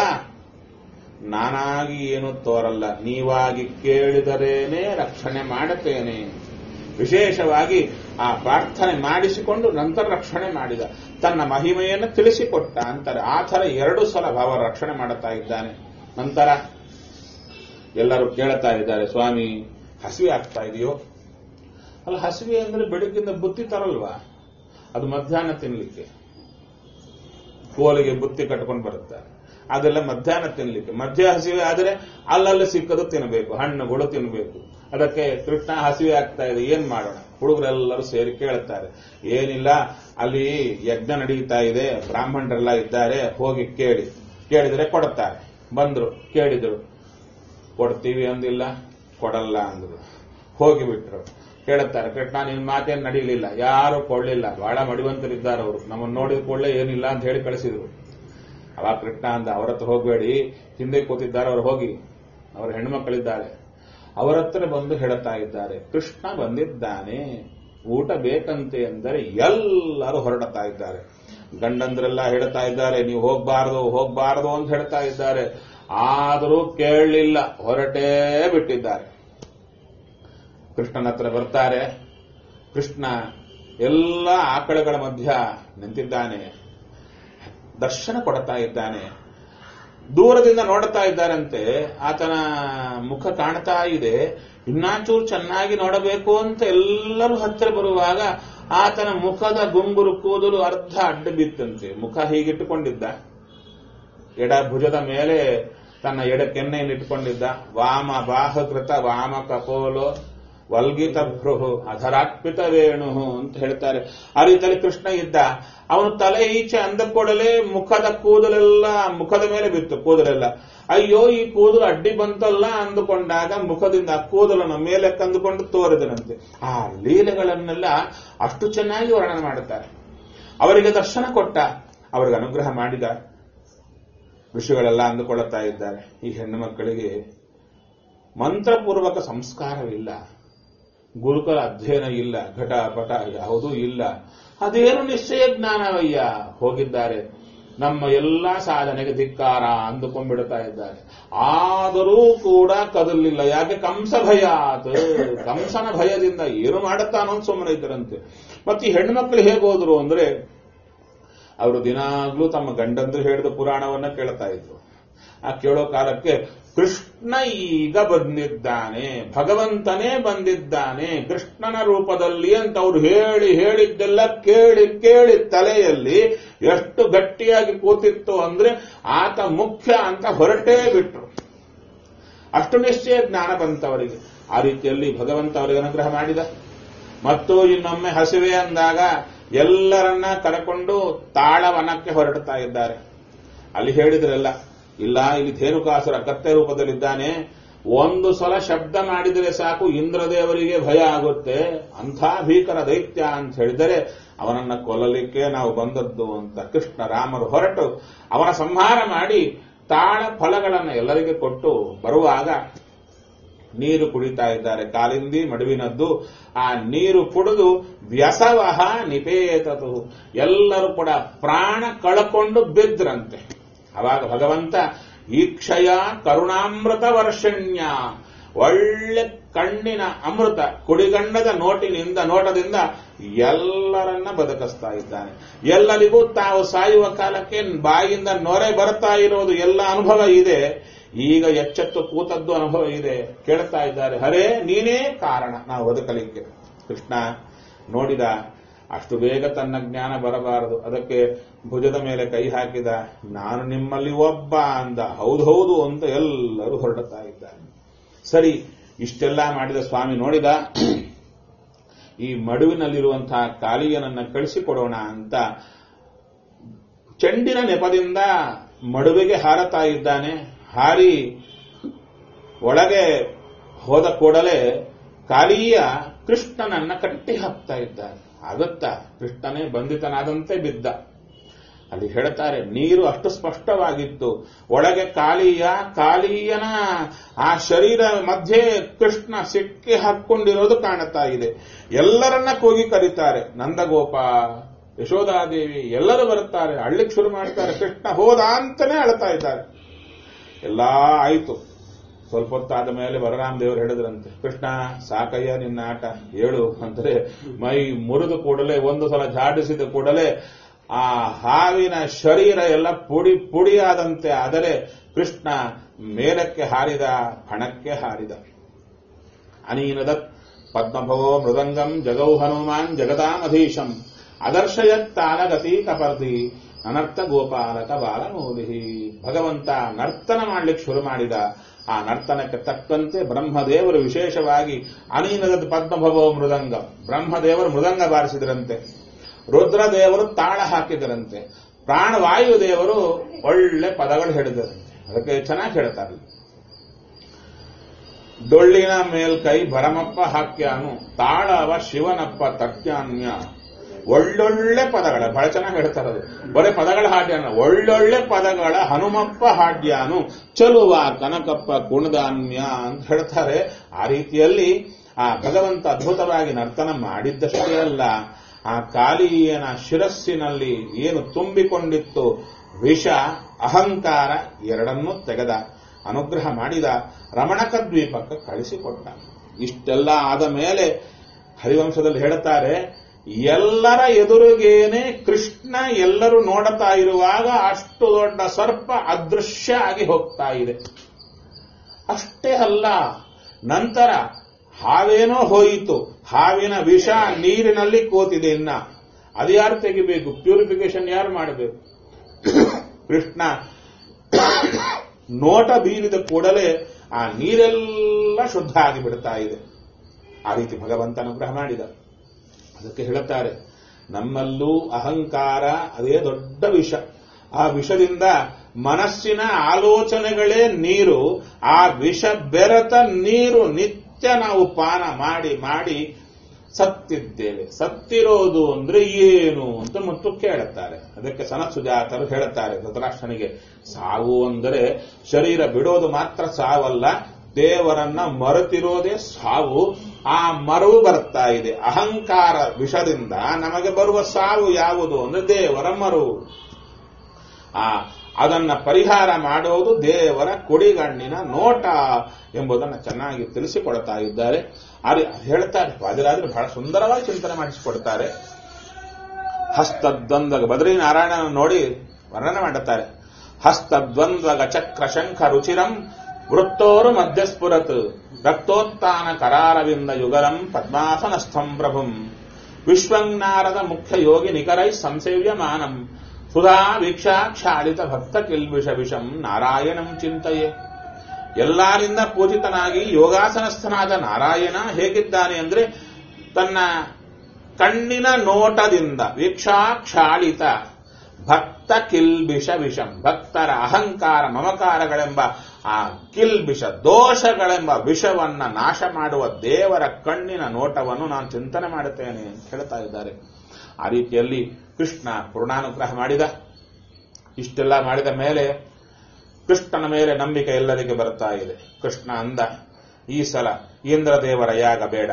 ನಾನಾಗಿ ಏನು ತೋರಲ್ಲ ನೀವಾಗಿ ಕೇಳಿದರೇನೆ ರಕ್ಷಣೆ ಮಾಡುತ್ತೇನೆ ವಿಶೇಷವಾಗಿ ಆ ಪ್ರಾರ್ಥನೆ ಮಾಡಿಸಿಕೊಂಡು ನಂತರ ರಕ್ಷಣೆ ಮಾಡಿದ ತನ್ನ ಮಹಿಮೆಯನ್ನು ತಿಳಿಸಿಕೊಟ್ಟ ಅಂತಾರೆ ಆ ಥರ ಎರಡು ಸಲ ಭಾವ ರಕ್ಷಣೆ ಮಾಡುತ್ತಾ ಇದ್ದಾನೆ ನಂತರ ಎಲ್ಲರೂ ಕೇಳ್ತಾ ಇದ್ದಾರೆ ಸ್ವಾಮಿ ಹಸಿವೆ ಆಗ್ತಾ ಇದೆಯೋ ಅಲ್ಲ ಹಸಿವೆ ಅಂದ್ರೆ ಬೆಳಗ್ಗಿಂದ ಬುತ್ತಿ ತರಲ್ವಾ ಅದು ಮಧ್ಯಾಹ್ನ ತಿನ್ಲಿಕ್ಕೆ ಕೋಲಿಗೆ ಬುತ್ತಿ ಕಟ್ಕೊಂಡು ಬರುತ್ತಾರೆ ಅದೆಲ್ಲ ಮಧ್ಯಾಹ್ನ ತಿನ್ಲಿಕ್ಕೆ ಮಧ್ಯ ಹಸಿವೆ ಆದರೆ ಅಲ್ಲಲ್ಲಿ ಸಿಕ್ಕದು ತಿನ್ನಬೇಕು ಹಣ್ಣುಗಳು ತಿನ್ನಬೇಕು ಅದಕ್ಕೆ ಕೃಷ್ಣ ಹಸಿವೆ ಆಗ್ತಾ ಇದೆ ಏನ್ ಮಾಡೋಣ ಹುಡುಗರೆಲ್ಲರೂ ಸೇರಿ ಕೇಳುತ್ತಾರೆ ಏನಿಲ್ಲ ಅಲ್ಲಿ ಯಜ್ಞ ನಡೀತಾ ಇದೆ ಬ್ರಾಹ್ಮಣರೆಲ್ಲ ಇದ್ದಾರೆ ಹೋಗಿ ಕೇಳಿ ಕೇಳಿದರೆ ಕೊಡುತ್ತಾರೆ ಬಂದ್ರು ಕೇಳಿದ್ರು ಕೊಡ್ತೀವಿ ಅಂದಿಲ್ಲ ಕೊಡಲ್ಲ ಅಂದ್ರು ಹೋಗಿಬಿಟ್ರು ಕೇಳುತ್ತಾರೆ ಕೃಷ್ಣ ನಿನ್ ಮಾತೇನು ನಡೀಲಿಲ್ಲ ಯಾರು ಕೊಡ್ಲಿಲ್ಲ ಬಹಳ ಮಡಿವಂತರಿದ್ದಾರೆ ಅವರು ನಮ್ಮನ್ನು ನೋಡಿದ ಕೂಡಲೇ ಏನಿಲ್ಲ ಅಂತ ಹೇಳಿ ಕಳಿಸಿದ್ರು ಅವಾಗ ಕೃಷ್ಣ ಅಂದ ಅವ್ರ ಹತ್ರ ಹೋಗಬೇಡಿ ಹಿಂದೆ ಕೂತಿದ್ದಾರೆ ಅವ್ರು ಹೋಗಿ ಅವ್ರ ಹೆಣ್ಮಕ್ಳಿದ್ದಾರೆ ಅವರ ಹತ್ರ ಬಂದು ಹೇಳುತ್ತಾ ಇದ್ದಾರೆ ಕೃಷ್ಣ ಬಂದಿದ್ದಾನೆ ಊಟ ಬೇಕಂತೆ ಎಂದರೆ ಎಲ್ಲರೂ ಹೊರಡುತ್ತಾ ಇದ್ದಾರೆ ಗಂಡಂದ್ರೆಲ್ಲ ಹೇಳ್ತಾ ಇದ್ದಾರೆ ನೀವು ಹೋಗ್ಬಾರ್ದು ಹೋಗ್ಬಾರ್ದು ಅಂತ ಹೇಳ್ತಾ ಇದ್ದಾರೆ ಆದರೂ ಕೇಳಲಿಲ್ಲ ಹೊರಟೇ ಬಿಟ್ಟಿದ್ದಾರೆ ಕೃಷ್ಣನ ಹತ್ರ ಬರ್ತಾರೆ ಕೃಷ್ಣ ಎಲ್ಲ ಆಕಳಗಳ ಮಧ್ಯ ನಿಂತಿದ್ದಾನೆ ದರ್ಶನ ಕೊಡ್ತಾ ಇದ್ದಾನೆ ದೂರದಿಂದ ನೋಡುತ್ತಾ ಇದ್ದಾರಂತೆ ಆತನ ಮುಖ ಕಾಣ್ತಾ ಇದೆ ಇನ್ನಾಚೂರು ಚೆನ್ನಾಗಿ ನೋಡಬೇಕು ಅಂತ ಎಲ್ಲರೂ ಹತ್ತಿರ ಬರುವಾಗ ಆತನ ಮುಖದ ಗುಂಗುರು ಕೂದಲು ಅರ್ಧ ಅಡ್ಡ ಬಿತ್ತಂತೆ ಮುಖ ಹೀಗಿಟ್ಟುಕೊಂಡಿದ್ದ ಎಡ ಭುಜದ ಮೇಲೆ ತನ್ನ ಎಡ ಕೆನ್ನೆಯನ್ನು ಇಟ್ಟುಕೊಂಡಿದ್ದ ವಾಮ ಬಾಹಕೃತ ವಾಮ ಕಪೋಲೋ ವಲ್ಗಿತ ಭೃಹು ಅಧರಾತ್ಪಿತ ವೇಣು ಅಂತ ಹೇಳ್ತಾರೆ ಆ ರೀತಿಯಲ್ಲಿ ಕೃಷ್ಣ ಇದ್ದ ಅವನು ತಲೆ ಈಚೆ ಅಂದ ಕೂಡಲೇ ಮುಖದ ಕೂದಲೆಲ್ಲ ಮುಖದ ಮೇಲೆ ಬಿತ್ತು ಕೂದಲೆಲ್ಲ ಅಯ್ಯೋ ಈ ಕೂದಲು ಅಡ್ಡಿ ಬಂತಲ್ಲ ಅಂದುಕೊಂಡಾಗ ಮುಖದಿಂದ ಆ ಕೂದಲನ್ನು ಮೇಲೆ ಕಂದುಕೊಂಡು ತೋರಿದನಂತೆ ಆ ಲೀಲೆಗಳನ್ನೆಲ್ಲ ಅಷ್ಟು ಚೆನ್ನಾಗಿ ವರ್ಣನೆ ಮಾಡುತ್ತಾರೆ ಅವರಿಗೆ ದರ್ಶನ ಕೊಟ್ಟ ಅವರಿಗೆ ಅನುಗ್ರಹ ಮಾಡಿದ ಋಷಿಗಳೆಲ್ಲ ಅಂದುಕೊಳ್ಳುತ್ತಾ ಇದ್ದಾರೆ ಈ ಹೆಣ್ಣು ಮಕ್ಕಳಿಗೆ ಮಂತ್ರಪೂರ್ವಕ ಸಂಸ್ಕಾರವಿಲ್ಲ ಗುರುಕುಲ ಅಧ್ಯಯನ ಇಲ್ಲ ಘಟ ಪಟ ಯಾವುದೂ ಇಲ್ಲ ಅದೇನು ನಿಶ್ಚಯ ಜ್ಞಾನವಯ್ಯ ಹೋಗಿದ್ದಾರೆ ನಮ್ಮ ಎಲ್ಲಾ ಸಾಧನೆಗೆ ಧಿಕ್ಕಾರ ಅಂದುಕೊಂಡ್ಬಿಡ್ತಾ ಇದ್ದಾರೆ ಆದರೂ ಕೂಡ ಕದಲಿಲ್ಲ ಯಾಕೆ ಕಂಸ ಭಯ ಆತ ಕಂಸನ ಭಯದಿಂದ ಏನು ಮಾಡುತ್ತಾನೋ ಅಂತ ಸುಮ್ಮನೆ ಇದ್ದರಂತೆ ಮತ್ತೆ ಈ ಹೆಣ್ಮಕ್ಳು ಹೇಗೆ ಹೋದ್ರು ಅಂದ್ರೆ ಅವರು ದಿನಾಗ್ಲೂ ತಮ್ಮ ಗಂಡಂದ್ರು ಹೇಳಿದ ಪುರಾಣವನ್ನ ಕೇಳ್ತಾ ಇದ್ರು ಆ ಕೇಳೋ ಕಾಲಕ್ಕೆ ಕೃಷ್ಣ ಈಗ ಬಂದಿದ್ದಾನೆ ಭಗವಂತನೇ ಬಂದಿದ್ದಾನೆ ಕೃಷ್ಣನ ರೂಪದಲ್ಲಿ ಅಂತ ಅವ್ರು ಹೇಳಿ ಹೇಳಿದ್ದೆಲ್ಲ ಕೇಳಿ ಕೇಳಿ ತಲೆಯಲ್ಲಿ ಎಷ್ಟು ಗಟ್ಟಿಯಾಗಿ ಕೂತಿತ್ತು ಅಂದ್ರೆ ಆತ ಮುಖ್ಯ ಅಂತ ಹೊರಟೇ ಬಿಟ್ರು ಅಷ್ಟು ನಿಶ್ಚಯ ಜ್ಞಾನ ಬಂತವರಿಗೆ ಆ ರೀತಿಯಲ್ಲಿ ಭಗವಂತ ಅವರಿಗೆ ಅನುಗ್ರಹ ಮಾಡಿದ ಮತ್ತು ಇನ್ನೊಮ್ಮೆ ಹಸಿವೆ ಅಂದಾಗ ಎಲ್ಲರನ್ನ ಕರೆಕೊಂಡು ತಾಳವನಕ್ಕೆ ಹೊರಡ್ತಾ ಇದ್ದಾರೆ ಅಲ್ಲಿ ಹೇಳಿದ್ರಲ್ಲ ಇಲ್ಲ ಇಲ್ಲಿ ಧೇನುಕಾಸುರ ಕತ್ತೆ ರೂಪದಲ್ಲಿದ್ದಾನೆ ಒಂದು ಸಲ ಶಬ್ದ ಮಾಡಿದರೆ ಸಾಕು ಇಂದ್ರದೇವರಿಗೆ ಭಯ ಆಗುತ್ತೆ ಅಂಥ ಭೀಕರ ದೈತ್ಯ ಅಂತ ಹೇಳಿದರೆ ಅವನನ್ನ ಕೊಲ್ಲಲಿಕ್ಕೆ ನಾವು ಬಂದದ್ದು ಅಂತ ಕೃಷ್ಣ ರಾಮರು ಹೊರಟು ಅವನ ಸಂಹಾರ ಮಾಡಿ ತಾಳ ಫಲಗಳನ್ನು ಎಲ್ಲರಿಗೆ ಕೊಟ್ಟು ಬರುವಾಗ ನೀರು ಕುಡಿತಾ ಇದ್ದಾರೆ ಕಾಲಿಂದಿ ಮಡುವಿನದ್ದು ಆ ನೀರು ಕುಡಿದು ವ್ಯಸವಹ ನಿಪೇತತು ಎಲ್ಲರೂ ಕೂಡ ಪ್ರಾಣ ಕಳಕೊಂಡು ಬಿದ್ರಂತೆ ಅವಾಗ ಭಗವಂತ ಈಕ್ಷಯ ಕರುಣಾಮೃತ ವರ್ಷಣ್ಯ ಒಳ್ಳೆ ಕಣ್ಣಿನ ಅಮೃತ ಕುಡಿಗಣ್ಣದ ನೋಟಿನಿಂದ ನೋಟದಿಂದ ಎಲ್ಲರನ್ನ ಬದುಕಿಸ್ತಾ ಇದ್ದಾನೆ ಎಲ್ಲರಿಗೂ ತಾವು ಸಾಯುವ ಕಾಲಕ್ಕೆ ಬಾಯಿಂದ ನೊರೆ ಬರ್ತಾ ಇರೋದು ಎಲ್ಲ ಅನುಭವ ಇದೆ ಈಗ ಎಚ್ಚೆತ್ತು ಕೂತದ್ದು ಅನುಭವ ಇದೆ ಕೇಳ್ತಾ ಇದ್ದಾರೆ ಹರೇ ನೀನೇ ಕಾರಣ ನಾವು ಬದುಕಲಿಕ್ಕೆ ಕೃಷ್ಣ ನೋಡಿದ ಅಷ್ಟು ಬೇಗ ತನ್ನ ಜ್ಞಾನ ಬರಬಾರದು ಅದಕ್ಕೆ ಭುಜದ ಮೇಲೆ ಕೈ ಹಾಕಿದ ನಾನು ನಿಮ್ಮಲ್ಲಿ ಒಬ್ಬ ಅಂದ ಹೌದೌದು ಅಂತ ಎಲ್ಲರೂ ಹೊರಡುತ್ತಾ ಇದ್ದಾರೆ ಸರಿ ಇಷ್ಟೆಲ್ಲ ಮಾಡಿದ ಸ್ವಾಮಿ ನೋಡಿದ ಈ ಮಡುವಿನಲ್ಲಿರುವಂತಹ ಕಾಳಿಯನನ್ನ ಕಳಿಸಿಕೊಡೋಣ ಅಂತ ಚೆಂಡಿನ ನೆಪದಿಂದ ಮಡುವಿಗೆ ಹಾರತಾ ಇದ್ದಾನೆ ಹಾರಿ ಒಳಗೆ ಹೋದ ಕೂಡಲೇ ಕಾಳಿಯ ಕೃಷ್ಣನನ್ನ ಕಟ್ಟಿ ಹಾಕ್ತಾ ಇದ್ದಾನೆ ಆಗುತ್ತಾ ಕೃಷ್ಣನೇ ಬಂಧಿತನಾದಂತೆ ಬಿದ್ದ ಅಲ್ಲಿ ಹೇಳ್ತಾರೆ ನೀರು ಅಷ್ಟು ಸ್ಪಷ್ಟವಾಗಿತ್ತು ಒಳಗೆ ಕಾಳಿಯ ಕಾಳಿಯನ ಆ ಶರೀರ ಮಧ್ಯೆ ಕೃಷ್ಣ ಸಿಕ್ಕಿ ಹಾಕೊಂಡಿರೋದು ಕಾಣುತ್ತಾ ಇದೆ ಎಲ್ಲರನ್ನ ಕೂಗಿ ಕರೀತಾರೆ ನಂದಗೋಪ ಯಶೋಧಾದೇವಿ ಎಲ್ಲರೂ ಬರುತ್ತಾರೆ ಅಳ್ಳಿಕ್ ಶುರು ಮಾಡ್ತಾರೆ ಕೃಷ್ಣ ಹೋದ ಅಂತಾನೆ ಅಳ್ತಾ ಇದ್ದಾರೆ ಎಲ್ಲಾ ಆಯ್ತು ಸ್ವಲ್ಪ ಹೊತ್ತಾದ ಮೇಲೆ ಬಲರಾಮ ದೇವರು ಹೇಳಿದ್ರಂತೆ ಕೃಷ್ಣ ಸಾಕಯ್ಯ ನಿನ್ನ ಆಟ ಹೇಳು ಅಂದರೆ ಮೈ ಮುರಿದು ಕೂಡಲೇ ಒಂದು ಸಲ ಜಾಡಿಸಿದ ಕೂಡಲೇ ಆ ಹಾವಿನ ಶರೀರ ಎಲ್ಲ ಪುಡಿ ಪುಡಿಯಾದಂತೆ ಆದರೆ ಕೃಷ್ಣ ಮೇಲಕ್ಕೆ ಹಾರಿದ ಹಣಕ್ಕೆ ಹಾರಿದ ಅನೀನದ ಪದ್ಮಭವೋ ಮೃದಂಗಂ ಜಗೌ ಹನುಮಾನ್ ಜಗದಾಮಧೀಶಂ ಅದರ್ಶಯತ್ತಾಲಗತಿ ಕಪರ್ದಿ ಅನರ್ಥ ಗೋಪಾಲಕ ಬಾಲಮೂಲಿಹಿ ಭಗವಂತ ನರ್ತನ ಮಾಡ್ಲಿಕ್ಕೆ ಶುರು ಮಾಡಿದ ಆ ನರ್ತನಕ್ಕೆ ತಕ್ಕಂತೆ ಬ್ರಹ್ಮದೇವರು ವಿಶೇಷವಾಗಿ ಅನೀನದ ಪದ್ಮಭವೋ ಮೃದಂಗ ಬ್ರಹ್ಮದೇವರು ಮೃದಂಗ ಬಾರಿಸಿದ್ರಂತೆ ರುದ್ರದೇವರು ತಾಳ ಹಾಕಿದರಂತೆ ಪ್ರಾಣವಾಯು ದೇವರು ಒಳ್ಳೆ ಪದಗಳು ಹೇಳಿದರಂತೆ ಅದಕ್ಕೆ ಚೆನ್ನಾಗಿ ಹೇಳ್ತಾರೆ ಡೊಳ್ಳಿನ ಮೇಲ್ಕೈ ಭರಮಪ್ಪ ಹಾಕ್ಯಾನು ತಾಳವ ಶಿವನಪ್ಪ ತಟ್ಯಾನ್ಯ ಒಳ್ಳೊಳ್ಳೆ ಪದಗಳ ಬಹಳ ಚೆನ್ನಾಗಿ ಹೇಳ್ತಾರೆ ಅದು ಬರೀ ಪದಗಳ ಹಾಡ್ಯಾನ ಒಳ್ಳೊಳ್ಳೆ ಪದಗಳ ಹನುಮಪ್ಪ ಹಾಡ್ಯಾನು ಚಲುವ ಕನಕಪ್ಪ ಗುಣದಾನ್ಯ ಅಂತ ಹೇಳ್ತಾರೆ ಆ ರೀತಿಯಲ್ಲಿ ಆ ಭಗವಂತ ಅದ್ಭುತವಾಗಿ ನರ್ತನ ಮಾಡಿದ್ದಷ್ಟೇ ಅಲ್ಲ ಆ ಕಾಲಿಯನ ಶಿರಸ್ಸಿನಲ್ಲಿ ಏನು ತುಂಬಿಕೊಂಡಿತ್ತು ವಿಷ ಅಹಂಕಾರ ಎರಡನ್ನೂ ತೆಗೆದ ಅನುಗ್ರಹ ಮಾಡಿದ ರಮಣಕ ದ್ವೀಪಕ್ಕೆ ಕಳಿಸಿಕೊಟ್ಟ ಇಷ್ಟೆಲ್ಲ ಆದ ಮೇಲೆ ಹರಿವಂಶದಲ್ಲಿ ಹೇಳುತ್ತಾರೆ ಎಲ್ಲರ ಎದುರಿಗೇನೆ ಕೃಷ್ಣ ಎಲ್ಲರೂ ನೋಡುತ್ತಾ ಇರುವಾಗ ಅಷ್ಟು ದೊಡ್ಡ ಸರ್ಪ ಅದೃಶ್ಯ ಆಗಿ ಹೋಗ್ತಾ ಇದೆ ಅಷ್ಟೇ ಅಲ್ಲ ನಂತರ ಹಾವೇನೋ ಹೋಯಿತು ಹಾವಿನ ವಿಷ ನೀರಿನಲ್ಲಿ ಕೂತಿದೆ ಇನ್ನ ಅದು ಯಾರು ತೆಗಿಬೇಕು ಪ್ಯೂರಿಫಿಕೇಶನ್ ಯಾರು ಮಾಡಬೇಕು ಕೃಷ್ಣ ನೋಟ ಬೀರಿದ ಕೂಡಲೇ ಆ ನೀರೆಲ್ಲ ಶುದ್ಧ ಆಗಿ ಬಿಡ್ತಾ ಇದೆ ಆ ರೀತಿ ಭಗವಂತ ಅನುಗ್ರಹ ಮಾಡಿದ ಅದಕ್ಕೆ ಹೇಳುತ್ತಾರೆ ನಮ್ಮಲ್ಲೂ ಅಹಂಕಾರ ಅದೇ ದೊಡ್ಡ ವಿಷ ಆ ವಿಷದಿಂದ ಮನಸ್ಸಿನ ಆಲೋಚನೆಗಳೇ ನೀರು ಆ ವಿಷ ಬೆರೆತ ನೀರು ನಿತ್ಯ ನಾವು ಪಾನ ಮಾಡಿ ಮಾಡಿ ಸತ್ತಿದ್ದೇವೆ ಸತ್ತಿರೋದು ಅಂದ್ರೆ ಏನು ಅಂತ ಮತ್ತು ಕೇಳುತ್ತಾರೆ ಅದಕ್ಕೆ ಸನಸುಜಾತರು ಹೇಳುತ್ತಾರೆ ಧೃತರಾಷ್ಟ್ರನಿಗೆ ಸಾವು ಅಂದರೆ ಶರೀರ ಬಿಡೋದು ಮಾತ್ರ ಸಾವಲ್ಲ ದೇವರನ್ನ ಮರೆತಿರೋದೇ ಸಾವು ಆ ಮರವು ಬರ್ತಾ ಇದೆ ಅಹಂಕಾರ ವಿಷದಿಂದ ನಮಗೆ ಬರುವ ಸಾವು ಯಾವುದು ಅಂದ್ರೆ ದೇವರ ಮರವು ಆ ಅದನ್ನ ಪರಿಹಾರ ಮಾಡೋದು ದೇವರ ಕುಡಿಗಣ್ಣಿನ ನೋಟ ಎಂಬುದನ್ನು ಚೆನ್ನಾಗಿ ತಿಳಿಸಿಕೊಡ್ತಾ ಇದ್ದಾರೆ ಹೇಳ್ತಾರೆ ವಾದಿರಾದ್ರೆ ಬಹಳ ಸುಂದರವಾಗಿ ಚಿಂತನೆ ಮಾಡಿಸಿಕೊಡ್ತಾರೆ ಹಸ್ತದ್ವಂದ್ವ ಬದ್ರಿನಾರಾಯಣನ ನೋಡಿ ವರ್ಣನೆ ಮಾಡುತ್ತಾರೆ ಹಸ್ತದ್ವಂದ್ವಗ ಚಕ್ರ ಶಂಖ ರುಚಿರಂ ವೃತ್ತೋರು ಮಧ್ಯಸ್ಫುರತ್ ರಕ್ತೋತ್ಥಾನ ಕರಾರವಿಂದ ಯುಗಲಂ ಪದ್ಮಾಸನಸ್ಥಂ ಪ್ರಭುಂ ವಿಶ್ವಂನಾರದ ಮುಖ್ಯ ಯೋಗಿ ನಿಕರೈ ಸಂಸೇವ್ಯಮಾನಂ ಸುಧಾ ವೀಕ್ಷಾಕ್ಷಾಳಿತ ಭಕ್ತ ಕಿಲ್ಬಿಷ ವಿಷಂ ನಾರಾಯಣಂ ಚಿಂತೆಯೇ ಎಲ್ಲರಿಂದ ಪೂಜಿತನಾಗಿ ಯೋಗಾಸನಸ್ಥನಾದ ನಾರಾಯಣ ಹೇಗಿದ್ದಾನೆ ಅಂದ್ರೆ ತನ್ನ ಕಣ್ಣಿನ ನೋಟದಿಂದ ವೀಕ್ಷಾಕ್ಷಾಳಿತ ಭಕ್ತ ಕಿಲ್ಬಿಷ ವಿಷಂ ಭಕ್ತರ ಅಹಂಕಾರ ಮಮಕಾರಗಳೆಂಬ ಆ ಕಿಲ್ಬಿಷ ದೋಷಗಳೆಂಬ ವಿಷವನ್ನ ನಾಶ ಮಾಡುವ ದೇವರ ಕಣ್ಣಿನ ನೋಟವನ್ನು ನಾನು ಚಿಂತನೆ ಮಾಡುತ್ತೇನೆ ಅಂತ ಹೇಳ್ತಾ ಇದ್ದಾರೆ ಆ ರೀತಿಯಲ್ಲಿ ಕೃಷ್ಣ ಪೂರ್ಣಾನುಗ್ರಹ ಮಾಡಿದ ಇಷ್ಟೆಲ್ಲ ಮಾಡಿದ ಮೇಲೆ ಕೃಷ್ಣನ ಮೇಲೆ ನಂಬಿಕೆ ಎಲ್ಲರಿಗೆ ಬರ್ತಾ ಇದೆ ಕೃಷ್ಣ ಅಂದ ಈ ಸಲ ಇಂದ್ರದೇವರ ಯಾಗ ಬೇಡ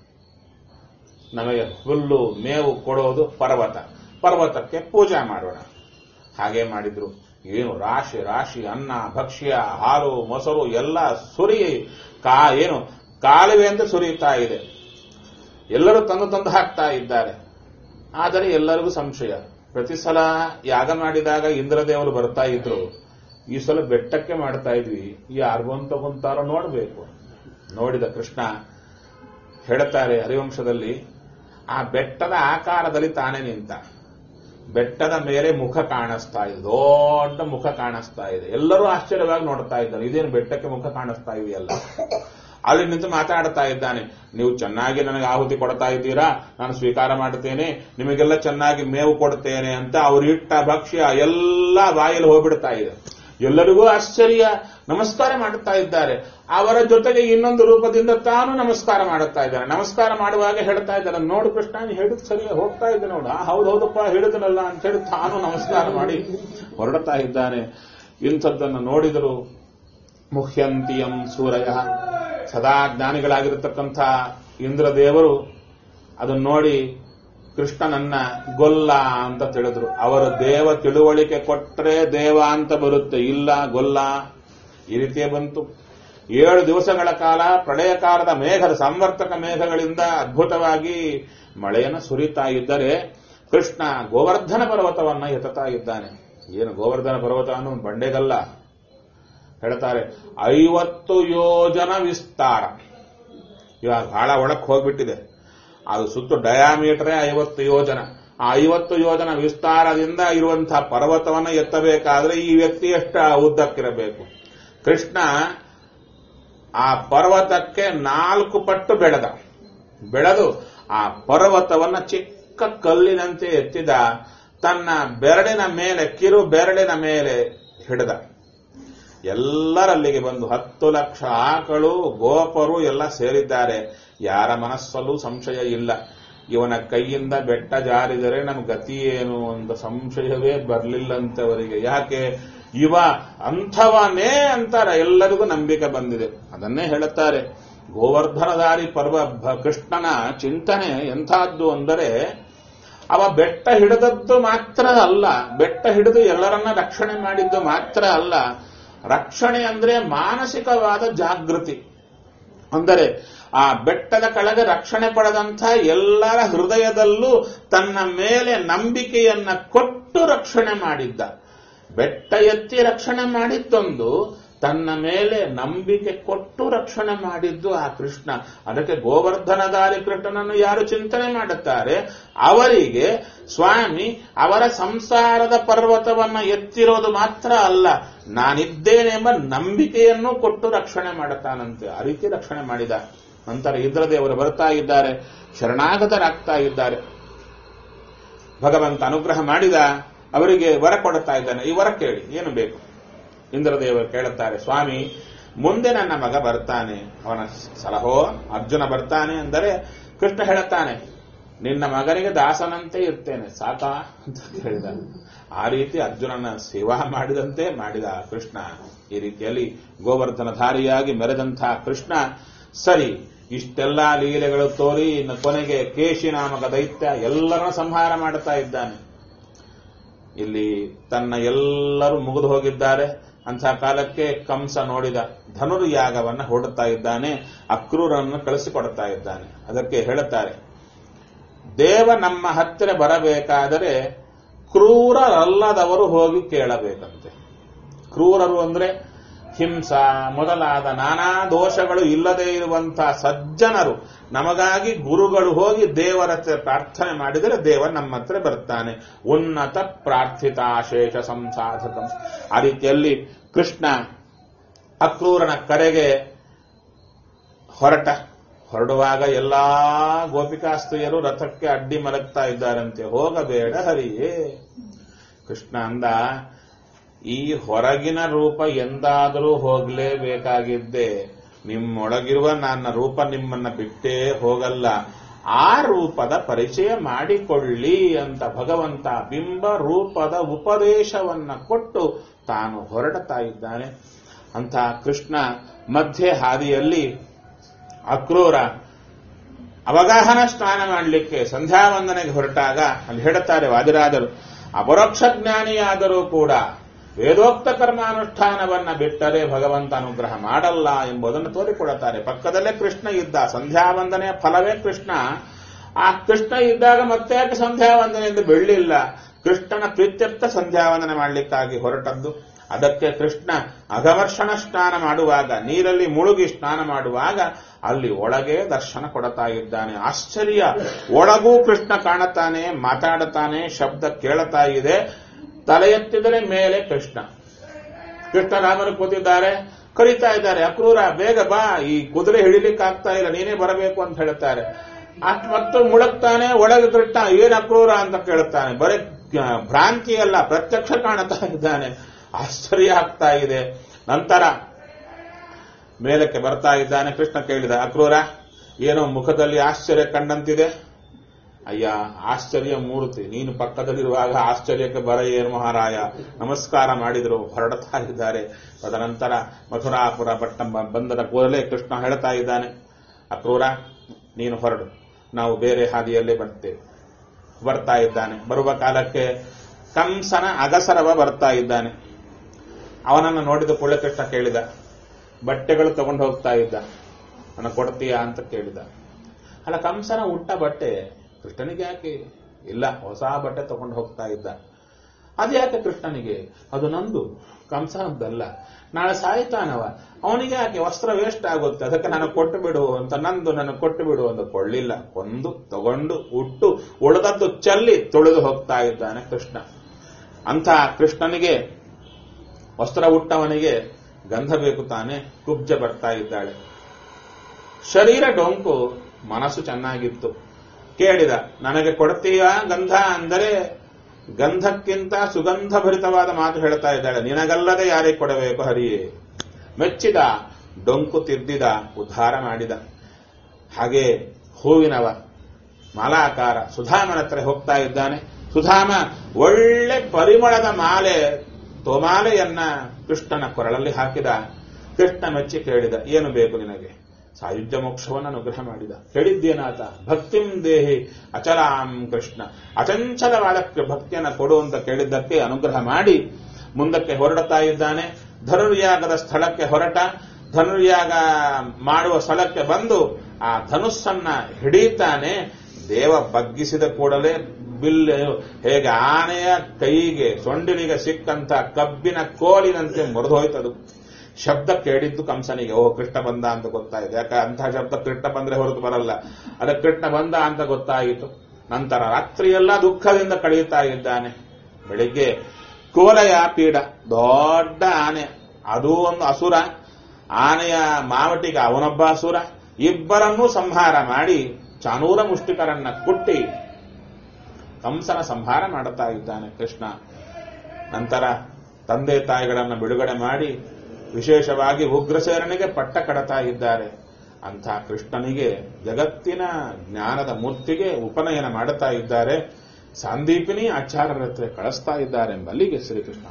ನಮಗೆ ಹುಲ್ಲು ಮೇವು ಕೊಡೋದು ಪರ್ವತ ಪರ್ವತಕ್ಕೆ ಪೂಜೆ ಮಾಡೋಣ ಹಾಗೆ ಮಾಡಿದ್ರು ಏನು ರಾಶಿ ರಾಶಿ ಅನ್ನ ಭಕ್ಷ್ಯ ಹಾಲು ಮೊಸರು ಎಲ್ಲ ಸುರಿ ಕಾ ಏನು ಕಾಲುವೆ ಅಂತ ಸುರಿಯುತ್ತಾ ಇದೆ ಎಲ್ಲರೂ ತಂದು ತಂದು ಹಾಕ್ತಾ ಇದ್ದಾರೆ ಆದರೆ ಎಲ್ಲರಿಗೂ ಸಂಶಯ ಪ್ರತಿ ಸಲ ಯಾಗ ಮಾಡಿದಾಗ ಇಂದ್ರದೇವರು ಬರ್ತಾ ಇದ್ರು ಈ ಸಲ ಬೆಟ್ಟಕ್ಕೆ ಮಾಡ್ತಾ ಇದ್ವಿ ಯಾರು ಬಂದು ತಗೊಂತಾರೋ ನೋಡಬೇಕು ನೋಡಿದ ಕೃಷ್ಣ ಹೇಳ್ತಾರೆ ಹರಿವಂಶದಲ್ಲಿ ಆ ಬೆಟ್ಟದ ಆಕಾರದಲ್ಲಿ ತಾನೇ ನಿಂತ ಬೆಟ್ಟದ ಮೇಲೆ ಮುಖ ಕಾಣಿಸ್ತಾ ಇದೆ ದೊಡ್ಡ ಮುಖ ಕಾಣಿಸ್ತಾ ಇದೆ ಎಲ್ಲರೂ ಆಶ್ಚರ್ಯವಾಗಿ ನೋಡ್ತಾ ಇದ್ದಾರೆ ಇದೇನು ಬೆಟ್ಟಕ್ಕೆ ಮುಖ ಕಾಣಿಸ್ತಾ ಇದೆಯಲ್ಲ ಅಲ್ಲಿ ನಿಂತು ಮಾತಾಡ್ತಾ ಇದ್ದಾನೆ ನೀವು ಚೆನ್ನಾಗಿ ನನಗೆ ಆಹುತಿ ಕೊಡ್ತಾ ಇದ್ದೀರಾ ನಾನು ಸ್ವೀಕಾರ ಮಾಡುತ್ತೇನೆ ನಿಮಗೆಲ್ಲ ಚೆನ್ನಾಗಿ ಮೇವು ಕೊಡ್ತೇನೆ ಅಂತ ಅವ್ರು ಇಟ್ಟ ಭಕ್ಷ್ಯ ಎಲ್ಲ ಬಾಯಲ್ಲಿ ಹೋಗ್ಬಿಡ್ತಾ ಇದೆ ಎಲ್ಲರಿಗೂ ಆಶ್ಚರ್ಯ ನಮಸ್ಕಾರ ಮಾಡುತ್ತಾ ಇದ್ದಾರೆ ಅವರ ಜೊತೆಗೆ ಇನ್ನೊಂದು ರೂಪದಿಂದ ತಾನು ನಮಸ್ಕಾರ ಮಾಡುತ್ತಾ ಇದ್ದಾನೆ ನಮಸ್ಕಾರ ಮಾಡುವಾಗ ಹೇಳ್ತಾ ಇದ್ದಾರೆ ನೋಡು ಕೃಷ್ಣ ನೀನು ಹೇಳಿದ್ ಸರಿ ಹೋಗ್ತಾ ಇದ್ದೆ ನೋಡು ಆ, ಹೌದು ಹೌದಪ್ಪ ಹೇಳಿದನಲ್ಲ ಅಂತ ಹೇಳಿ ತಾನು ನಮಸ್ಕಾರ ಮಾಡಿ ಹೊರಡ್ತಾ ಇದ್ದಾನೆ ಇಂಥದ್ದನ್ನು ನೋಡಿದರು ಮುಹ್ಯಂತಿಯಂ ಸೂರಯ ಸದಾ ಜ್ಞಾನಿಗಳಾಗಿರತಕ್ಕಂಥ ಇಂದ್ರದೇವರು ಅದನ್ನು ನೋಡಿ ಕೃಷ್ಣನನ್ನ ಗೊಲ್ಲ ಅಂತ ತಿಳಿದ್ರು ಅವರು ದೇವ ತಿಳುವಳಿಕೆ ಕೊಟ್ಟರೆ ದೇವ ಅಂತ ಬರುತ್ತೆ ಇಲ್ಲ ಗೊಲ್ಲ ಈ ರೀತಿಯೇ ಬಂತು ಏಳು ದಿವಸಗಳ ಕಾಲ ಪ್ರಳಯ ಕಾಲದ ಮೇಘದ ಸಂವರ್ತಕ ಮೇಘಗಳಿಂದ ಅದ್ಭುತವಾಗಿ ಮಳೆಯನ್ನು ಸುರಿತಾ ಇದ್ದರೆ ಕೃಷ್ಣ ಗೋವರ್ಧನ ಪರ್ವತವನ್ನ ಎತ್ತುತ್ತಾ ಇದ್ದಾನೆ ಏನು ಗೋವರ್ಧನ ಪರ್ವತ ಅನ್ನೋ ಬಂಡೆಗಲ್ಲ ಹೇಳ್ತಾರೆ ಐವತ್ತು ಯೋಜನ ವಿಸ್ತಾರ ಇವಾಗ ಬಹಳ ಒಳಕ್ಕೆ ಹೋಗ್ಬಿಟ್ಟಿದೆ ಅದು ಸುತ್ತು ಡಯಾಮೀಟರೇ ಐವತ್ತು ಯೋಜನ ಆ ಐವತ್ತು ಯೋಜನ ವಿಸ್ತಾರದಿಂದ ಇರುವಂತಹ ಪರ್ವತವನ್ನು ಎತ್ತಬೇಕಾದ್ರೆ ಈ ವ್ಯಕ್ತಿ ಎಷ್ಟು ಉದ್ದಕ್ಕಿರಬೇಕು ಕೃಷ್ಣ ಆ ಪರ್ವತಕ್ಕೆ ನಾಲ್ಕು ಪಟ್ಟು ಬೆಳೆದ ಬೆಳೆದು ಆ ಪರ್ವತವನ್ನ ಚಿಕ್ಕ ಕಲ್ಲಿನಂತೆ ಎತ್ತಿದ ತನ್ನ ಬೆರಳಿನ ಮೇಲೆ ಕಿರು ಬೆರಳಿನ ಮೇಲೆ ಹಿಡಿದ ಎಲ್ಲರಲ್ಲಿಗೆ ಬಂದು ಹತ್ತು ಲಕ್ಷ ಆಕಳು ಗೋಪರು ಎಲ್ಲ ಸೇರಿದ್ದಾರೆ ಯಾರ ಮನಸ್ಸಲ್ಲೂ ಸಂಶಯ ಇಲ್ಲ ಇವನ ಕೈಯಿಂದ ಬೆಟ್ಟ ಜಾರಿದರೆ ನಮ್ಮ ಗತಿ ಏನು ಅಂತ ಸಂಶಯವೇ ಬರಲಿಲ್ಲಂತವರಿಗೆ ಯಾಕೆ ಇವ ಅಂಥವನೇ ಅಂತಾರೆ ಎಲ್ಲರಿಗೂ ನಂಬಿಕೆ ಬಂದಿದೆ ಅದನ್ನೇ ಹೇಳುತ್ತಾರೆ ಗೋವರ್ಧನದಾರಿ ಪರ್ವ ಭ- ಕೃಷ್ಣನ ಚಿಂತನೆ ಎಂಥದ್ದು ಅಂದರೆ ಅವ ಬೆಟ್ಟ ಹಿಡಿದದ್ದು ಮಾತ್ರ ಅಲ್ಲ ಬೆಟ್ಟ ಹಿಡಿದು ಎಲ್ಲರನ್ನ ರಕ್ಷಣೆ ಮಾಡಿದ್ದು ಮಾತ್ರ ಅಲ್ಲ ರಕ್ಷಣೆ ಅಂದ್ರೆ ಮಾನಸಿಕವಾದ ಜಾಗೃತಿ ಅಂದರೆ ಆ ಬೆಟ್ಟದ ಕೆಳಗೆ ರಕ್ಷಣೆ ಪಡೆದಂಥ ಎಲ್ಲರ ಹೃದಯದಲ್ಲೂ ತನ್ನ ಮೇಲೆ ನಂಬಿಕೆಯನ್ನ ಕೊಟ್ಟು ರಕ್ಷಣೆ ಮಾಡಿದ್ದ ಬೆಟ್ಟ ಎತ್ತಿ ರಕ್ಷಣೆ ಮಾಡಿದ್ದೊಂದು ತನ್ನ ಮೇಲೆ ನಂಬಿಕೆ ಕೊಟ್ಟು ರಕ್ಷಣೆ ಮಾಡಿದ್ದು ಆ ಕೃಷ್ಣ ಅದಕ್ಕೆ ಗೋವರ್ಧನದಾರಿ ಕೃಷ್ಣನನ್ನು ಯಾರು ಚಿಂತನೆ ಮಾಡುತ್ತಾರೆ ಅವರಿಗೆ ಸ್ವಾಮಿ ಅವರ ಸಂಸಾರದ ಪರ್ವತವನ್ನ ಎತ್ತಿರೋದು ಮಾತ್ರ ಅಲ್ಲ ನಾನಿದ್ದೇನೆಂಬ ನಂಬಿಕೆಯನ್ನು ಕೊಟ್ಟು ರಕ್ಷಣೆ ಮಾಡುತ್ತಾನಂತೆ ಆ ರೀತಿ ರಕ್ಷಣೆ ಮಾಡಿದ ನಂತರ ಇಂದ್ರದೇವರು ಬರ್ತಾ ಇದ್ದಾರೆ ಶರಣಾಗತರಾಗ್ತಾ ಇದ್ದಾರೆ ಭಗವಂತ ಅನುಗ್ರಹ ಮಾಡಿದ ಅವರಿಗೆ ವರ ಕೊಡುತ್ತಾ ಇದ್ದಾನೆ ಈ ವರ ಕೇಳಿ ಏನು ಬೇಕು ಇಂದ್ರದೇವರು ಕೇಳುತ್ತಾರೆ ಸ್ವಾಮಿ ಮುಂದೆ ನನ್ನ ಮಗ ಬರ್ತಾನೆ ಅವನ ಸಲಹೋ ಅರ್ಜುನ ಬರ್ತಾನೆ ಅಂದರೆ ಕೃಷ್ಣ ಹೇಳುತ್ತಾನೆ ನಿನ್ನ ಮಗನಿಗೆ ದಾಸನಂತೆ ಇರ್ತೇನೆ ಸಾಕಾ ಅಂತ ಹೇಳಿದ ಆ ರೀತಿ ಅರ್ಜುನನ ಸೇವಾ ಮಾಡಿದಂತೆ ಮಾಡಿದ ಕೃಷ್ಣ ಈ ರೀತಿಯಲ್ಲಿ ಗೋವರ್ಧನಧಾರಿಯಾಗಿ ಮೆರೆದಂಥ ಕೃಷ್ಣ ಸರಿ ಇಷ್ಟೆಲ್ಲ ಲೀಲೆಗಳು ತೋರಿ ಇನ್ನು ಕೊನೆಗೆ ಕೇಶಿ ನಾಮಕ ದೈತ್ಯ ಎಲ್ಲರನ್ನ ಸಂಹಾರ ಮಾಡುತ್ತಾ ಇದ್ದಾನೆ ಇಲ್ಲಿ ತನ್ನ ಎಲ್ಲರೂ ಮುಗಿದು ಹೋಗಿದ್ದಾರೆ ಅಂಥ ಕಾಲಕ್ಕೆ ಕಂಸ ನೋಡಿದ ಧನುರ್ಯಾಗವನ್ನ ಹೊಡುತ್ತಾ ಇದ್ದಾನೆ ಅಕ್ರೂರನ್ನು ಕಳಿಸಿಕೊಡುತ್ತಾ ಇದ್ದಾನೆ ಅದಕ್ಕೆ ಹೇಳುತ್ತಾರೆ ದೇವ ನಮ್ಮ ಹತ್ತಿರ ಬರಬೇಕಾದರೆ ಕ್ರೂರರಲ್ಲದವರು ಹೋಗಿ ಕೇಳಬೇಕಂತೆ ಕ್ರೂರರು ಅಂದ್ರೆ ಹಿಂಸ ಮೊದಲಾದ ನಾನಾ ದೋಷಗಳು ಇಲ್ಲದೆ ಇರುವಂತಹ ಸಜ್ಜನರು ನಮಗಾಗಿ ಗುರುಗಳು ಹೋಗಿ ದೇವರ ಹತ್ರ ಪ್ರಾರ್ಥನೆ ಮಾಡಿದರೆ ದೇವ ನಮ್ಮ ಹತ್ರ ಬರ್ತಾನೆ ಉನ್ನತ ಪ್ರಾರ್ಥಿತಾಶೇಷ ಸಂಸಾಧಕಂ ಆ ರೀತಿಯಲ್ಲಿ ಕೃಷ್ಣ ಅಕ್ರೂರನ ಕರೆಗೆ ಹೊರಟ ಹೊರಡುವಾಗ ಎಲ್ಲಾ ಗೋಪಿಕಾಸ್ತ್ರೀಯರು ರಥಕ್ಕೆ ಅಡ್ಡಿ ಮಲಗ್ತಾ ಇದ್ದಾರಂತೆ ಹೋಗಬೇಡ ಹರಿಯೇ ಕೃಷ್ಣ ಅಂದ ಈ ಹೊರಗಿನ ರೂಪ ಎಂದಾದರೂ ಹೋಗಲೇಬೇಕಾಗಿದ್ದೆ ನಿಮ್ಮೊಳಗಿರುವ ನನ್ನ ರೂಪ ನಿಮ್ಮನ್ನ ಬಿಟ್ಟೇ ಹೋಗಲ್ಲ ಆ ರೂಪದ ಪರಿಚಯ ಮಾಡಿಕೊಳ್ಳಿ ಅಂತ ಭಗವಂತ ಬಿಂಬ ರೂಪದ ಉಪದೇಶವನ್ನ ಕೊಟ್ಟು ತಾನು ಹೊರಡ್ತಾ ಇದ್ದಾನೆ ಅಂತ ಕೃಷ್ಣ ಮಧ್ಯೆ ಹಾದಿಯಲ್ಲಿ ಅಕ್ರೂರ ಅವಗಾಹನ ಸ್ನಾನ ಮಾಡಲಿಕ್ಕೆ ಸಂಧ್ಯಾವಂದನೆಗೆ ಹೊರಟಾಗ ಅಲ್ಲಿ ಹೇಳುತ್ತಾರೆ ವಾದಿರಾಜರು ಅಪರೋಕ್ಷ ಜ್ಞಾನಿಯಾದರೂ ಕೂಡ ವೇದೋಕ್ತ ಕರ್ಮಾನುಷ್ಠಾನವನ್ನ ಬಿಟ್ಟರೆ ಭಗವಂತ ಅನುಗ್ರಹ ಮಾಡಲ್ಲ ಎಂಬುದನ್ನು ತೋರಿಕೊಡುತ್ತಾರೆ ಪಕ್ಕದಲ್ಲೇ ಕೃಷ್ಣ ಇದ್ದ ಸಂಧ್ಯಾವಂದನೆಯ ಫಲವೇ ಕೃಷ್ಣ ಆ ಕೃಷ್ಣ ಇದ್ದಾಗ ಮತ್ತೆ ಯಾಕೆ ಸಂಧ್ಯಾವಂದನೆ ಎಂದು ಬೆಳ್ಳಿಲ್ಲ ಕೃಷ್ಣನ ಪ್ರೀತ್ಯರ್ಥ ಸಂಧ್ಯಾವಂದನೆ ಮಾಡಲಿಕ್ಕಾಗಿ ಹೊರಟದ್ದು ಅದಕ್ಕೆ ಕೃಷ್ಣ ಅಘಮರ್ಷಣ ಸ್ನಾನ ಮಾಡುವಾಗ ನೀರಲ್ಲಿ ಮುಳುಗಿ ಸ್ನಾನ ಮಾಡುವಾಗ ಅಲ್ಲಿ ಒಳಗೆ ದರ್ಶನ ಕೊಡುತ್ತಾ ಇದ್ದಾನೆ ಆಶ್ಚರ್ಯ ಒಳಗೂ ಕೃಷ್ಣ ಕಾಣುತ್ತಾನೆ ಮಾತಾಡುತ್ತಾನೆ ಶಬ್ದ ಕೇಳುತ್ತಾ ಇದೆ ತಲೆ ಎತ್ತಿದರೆ ಮೇಲೆ ಕೃಷ್ಣ ಕೃಷ್ಣ ರಾಮರು ಕೂತಿದ್ದಾರೆ ಕರೀತಾ ಇದ್ದಾರೆ ಅಕ್ರೂರ ಬೇಗ ಬಾ ಈ ಕುದುರೆ ಹಿಡಿಲಿಕ್ಕಾಗ್ತಾ ಇಲ್ಲ ನೀನೇ ಬರಬೇಕು ಅಂತ ಹೇಳುತ್ತಾರೆ ಅಷ್ಟ್ ಮತ್ತು ಮುಳುಗ್ತಾನೆ ಒಳಗೆ ಕೃಷ್ಣ ಏನ್ ಅಕ್ರೂರ ಅಂತ ಕೇಳುತ್ತಾನೆ ಬರೀ ಭ್ರಾಂತಿ ಅಲ್ಲ ಪ್ರತ್ಯಕ್ಷ ಕಾಣುತ್ತಾ ಇದ್ದಾನೆ ಆಶ್ಚರ್ಯ ಆಗ್ತಾ ಇದೆ ನಂತರ ಮೇಲಕ್ಕೆ ಬರ್ತಾ ಇದ್ದಾನೆ ಕೃಷ್ಣ ಕೇಳಿದ ಅಕ್ರೂರ ಏನೋ ಮುಖದಲ್ಲಿ ಆಶ್ಚರ್ಯ ಕಂಡಂತಿದೆ ಅಯ್ಯ ಆಶ್ಚರ್ಯ ಮೂರ್ತಿ ನೀನು ಪಕ್ಕದಲ್ಲಿರುವಾಗ ಆಶ್ಚರ್ಯಕ್ಕೆ ಬರ ಏನು ಮಹಾರಾಯ ನಮಸ್ಕಾರ ಮಾಡಿದರು ಹೊರಡ್ತಾ ಇದ್ದಾರೆ ತದನಂತರ ಮಥುರಾಪುರ ಪಟ್ಟ ಬಂದದ ಕೂಡಲೇ ಕೃಷ್ಣ ಹೇಳ್ತಾ ಇದ್ದಾನೆ ಅಕ್ರೂರ ನೀನು ಹೊರಡು ನಾವು ಬೇರೆ ಹಾದಿಯಲ್ಲೇ ಬರ್ತೇವೆ ಬರ್ತಾ ಇದ್ದಾನೆ ಬರುವ ಕಾಲಕ್ಕೆ ಕಂಸನ ಅಗಸರವ ಬರ್ತಾ ಇದ್ದಾನೆ ಅವನನ್ನು ನೋಡಿದ ಕೂಡಲೇ ಕೃಷ್ಣ ಕೇಳಿದ ಬಟ್ಟೆಗಳು ತಗೊಂಡು ಹೋಗ್ತಾ ಇದ್ದ ನನ್ನ ಕೊಡ್ತೀಯಾ ಅಂತ ಕೇಳಿದ ಅಲ್ಲ ಕಂಸನ ಉಟ್ಟ ಬಟ್ಟೆ ಕೃಷ್ಣನಿಗೆ ಯಾಕೆ ಇಲ್ಲ ಹೊಸ ಬಟ್ಟೆ ತಗೊಂಡು ಹೋಗ್ತಾ ಇದ್ದ ಅದ್ಯಾಕೆ ಕೃಷ್ಣನಿಗೆ ಅದು ನಂದು ಕಂಸನದ್ದಲ್ಲ ನಾಳೆ ಸಾಯ್ತಾನವ ಅವನಿಗೆ ಯಾಕೆ ವಸ್ತ್ರ ವೇಸ್ಟ್ ಆಗುತ್ತೆ ಅದಕ್ಕೆ ನಾನು ಕೊಟ್ಟು ಬಿಡು ಅಂತ ನಂದು ನನಗೆ ಕೊಟ್ಟು ಬಿಡು ಅಂತ ಕೊಳ್ಳಿಲ್ಲ ಒಂದು ತಗೊಂಡು ಉಟ್ಟು ಉಳಿದದ್ದು ಚಲ್ಲಿ ತೊಳೆದು ಹೋಗ್ತಾ ಇದ್ದಾನೆ ಕೃಷ್ಣ ಅಂಥ ಕೃಷ್ಣನಿಗೆ ವಸ್ತ್ರ ಉಟ್ಟವನಿಗೆ ಗಂಧ ಬೇಕು ತಾನೆ ಕುಬ್ಜ ಬರ್ತಾ ಇದ್ದಾಳೆ ಶರೀರ ಡೊಂಕು ಮನಸ್ಸು ಚೆನ್ನಾಗಿತ್ತು ಕೇಳಿದ ನನಗೆ ಕೊಡ್ತೀಯಾ ಗಂಧ ಅಂದರೆ ಗಂಧಕ್ಕಿಂತ ಸುಗಂಧ ಭರಿತವಾದ ಮಾತು ಹೇಳ್ತಾ ಇದ್ದಾಳೆ ನಿನಗಲ್ಲದೆ ಯಾರಿಗೆ ಕೊಡಬೇಕು ಹರಿಯೇ ಮೆಚ್ಚಿದ ಡೊಂಕು ತಿದ್ದಿದ ಉದ್ಧಾರ ಮಾಡಿದ ಹಾಗೆ ಹೂವಿನವ ಮಾಲಾಕಾರ ಸುಧಾಮನ ಹತ್ರ ಹೋಗ್ತಾ ಇದ್ದಾನೆ ಸುಧಾಮ ಒಳ್ಳೆ ಪರಿಮಳದ ಮಾಲೆ ತೋಮಾಲೆಯನ್ನ ಕೃಷ್ಣನ ಕೊರಳಲ್ಲಿ ಹಾಕಿದ ಕೃಷ್ಣ ಮೆಚ್ಚಿ ಕೇಳಿದ ಏನು ಬೇಕು ನಿನಗೆ ಸಾಯುಜ್ಯ ಮೋಕ್ಷವನ್ನು ಅನುಗ್ರಹ ಮಾಡಿದ ಹೇಳಿದ್ದೇನಾತ ಭಕ್ತಿಂ ದೇಹಿ ಅಚಲಾಂ ಕೃಷ್ಣ ಅಚಂಚಲವಾದ ಭಕ್ತಿಯನ್ನು ಕೊಡು ಅಂತ ಕೇಳಿದ್ದಕ್ಕೆ ಅನುಗ್ರಹ ಮಾಡಿ ಮುಂದಕ್ಕೆ ಹೊರಡುತ್ತಾ ಇದ್ದಾನೆ ಧನುರ್ಯಾಗದ ಸ್ಥಳಕ್ಕೆ ಹೊರಟ ಧನುರ್ಯಾಗ ಮಾಡುವ ಸ್ಥಳಕ್ಕೆ ಬಂದು ಆ ಧನುಸ್ಸನ್ನ ಹಿಡಿತಾನೆ ದೇವ ಬಗ್ಗಿಸಿದ ಕೂಡಲೇ ಬಿಲ್ ಹೇಗೆ ಆನೆಯ ಕೈಗೆ ಸೊಂಡಿಲಿಗೆ ಸಿಕ್ಕಂತ ಕಬ್ಬಿನ ಕೋಲಿನಂತೆ ಮುರಿದೋಯ್ತದು ಶಬ್ದ ಕೇಳಿದ್ದು ಕಂಸನಿಗೆ ಓ ಕೃಷ್ಣ ಬಂದ ಅಂತ ಗೊತ್ತಾಯಿತು ಯಾಕೆ ಅಂತಹ ಶಬ್ದ ಕೃಷ್ಣ ಬಂದ್ರೆ ಹೊರತು ಬರಲ್ಲ ಅದಕ್ಕೆ ಕೃಷ್ಣ ಬಂದ ಅಂತ ಗೊತ್ತಾಯಿತು ನಂತರ ರಾತ್ರಿಯೆಲ್ಲ ದುಃಖದಿಂದ ಕಳೆಯುತ್ತಾ ಇದ್ದಾನೆ ಬೆಳಿಗ್ಗೆ ಕೋಲಯ ಪೀಡ ದೊಡ್ಡ ಆನೆ ಅದು ಒಂದು ಅಸುರ ಆನೆಯ ಮಾವಟಿಗೆ ಅವನೊಬ್ಬ ಅಸುರ ಇಬ್ಬರನ್ನೂ ಸಂಹಾರ ಮಾಡಿ ಚಾನೂರ ಮುಷ್ಟಿಕರನ್ನ ಕುಟ್ಟಿ ಕಂಸನ ಸಂಹಾರ ಮಾಡುತ್ತಾ ಇದ್ದಾನೆ ಕೃಷ್ಣ ನಂತರ ತಂದೆ ತಾಯಿಗಳನ್ನು ಬಿಡುಗಡೆ ಮಾಡಿ ವಿಶೇಷವಾಗಿ ಉಗ್ರಸೇರನಿಗೆ ಪಟ್ಟ ಕಡತಾ ಇದ್ದಾರೆ ಅಂಥ ಕೃಷ್ಣನಿಗೆ ಜಗತ್ತಿನ ಜ್ಞಾನದ ಮೂರ್ತಿಗೆ ಉಪನಯನ ಮಾಡುತ್ತಾ ಇದ್ದಾರೆ ಸಾಂದೀಪಿನಿ ಆಚಾರ್ಯರ ಹತ್ರ ಕಳಿಸ್ತಾ ಇದ್ದಾರೆ ಎಂಬಲ್ಲಿಗೆ ಶ್ರೀಕೃಷ್ಣ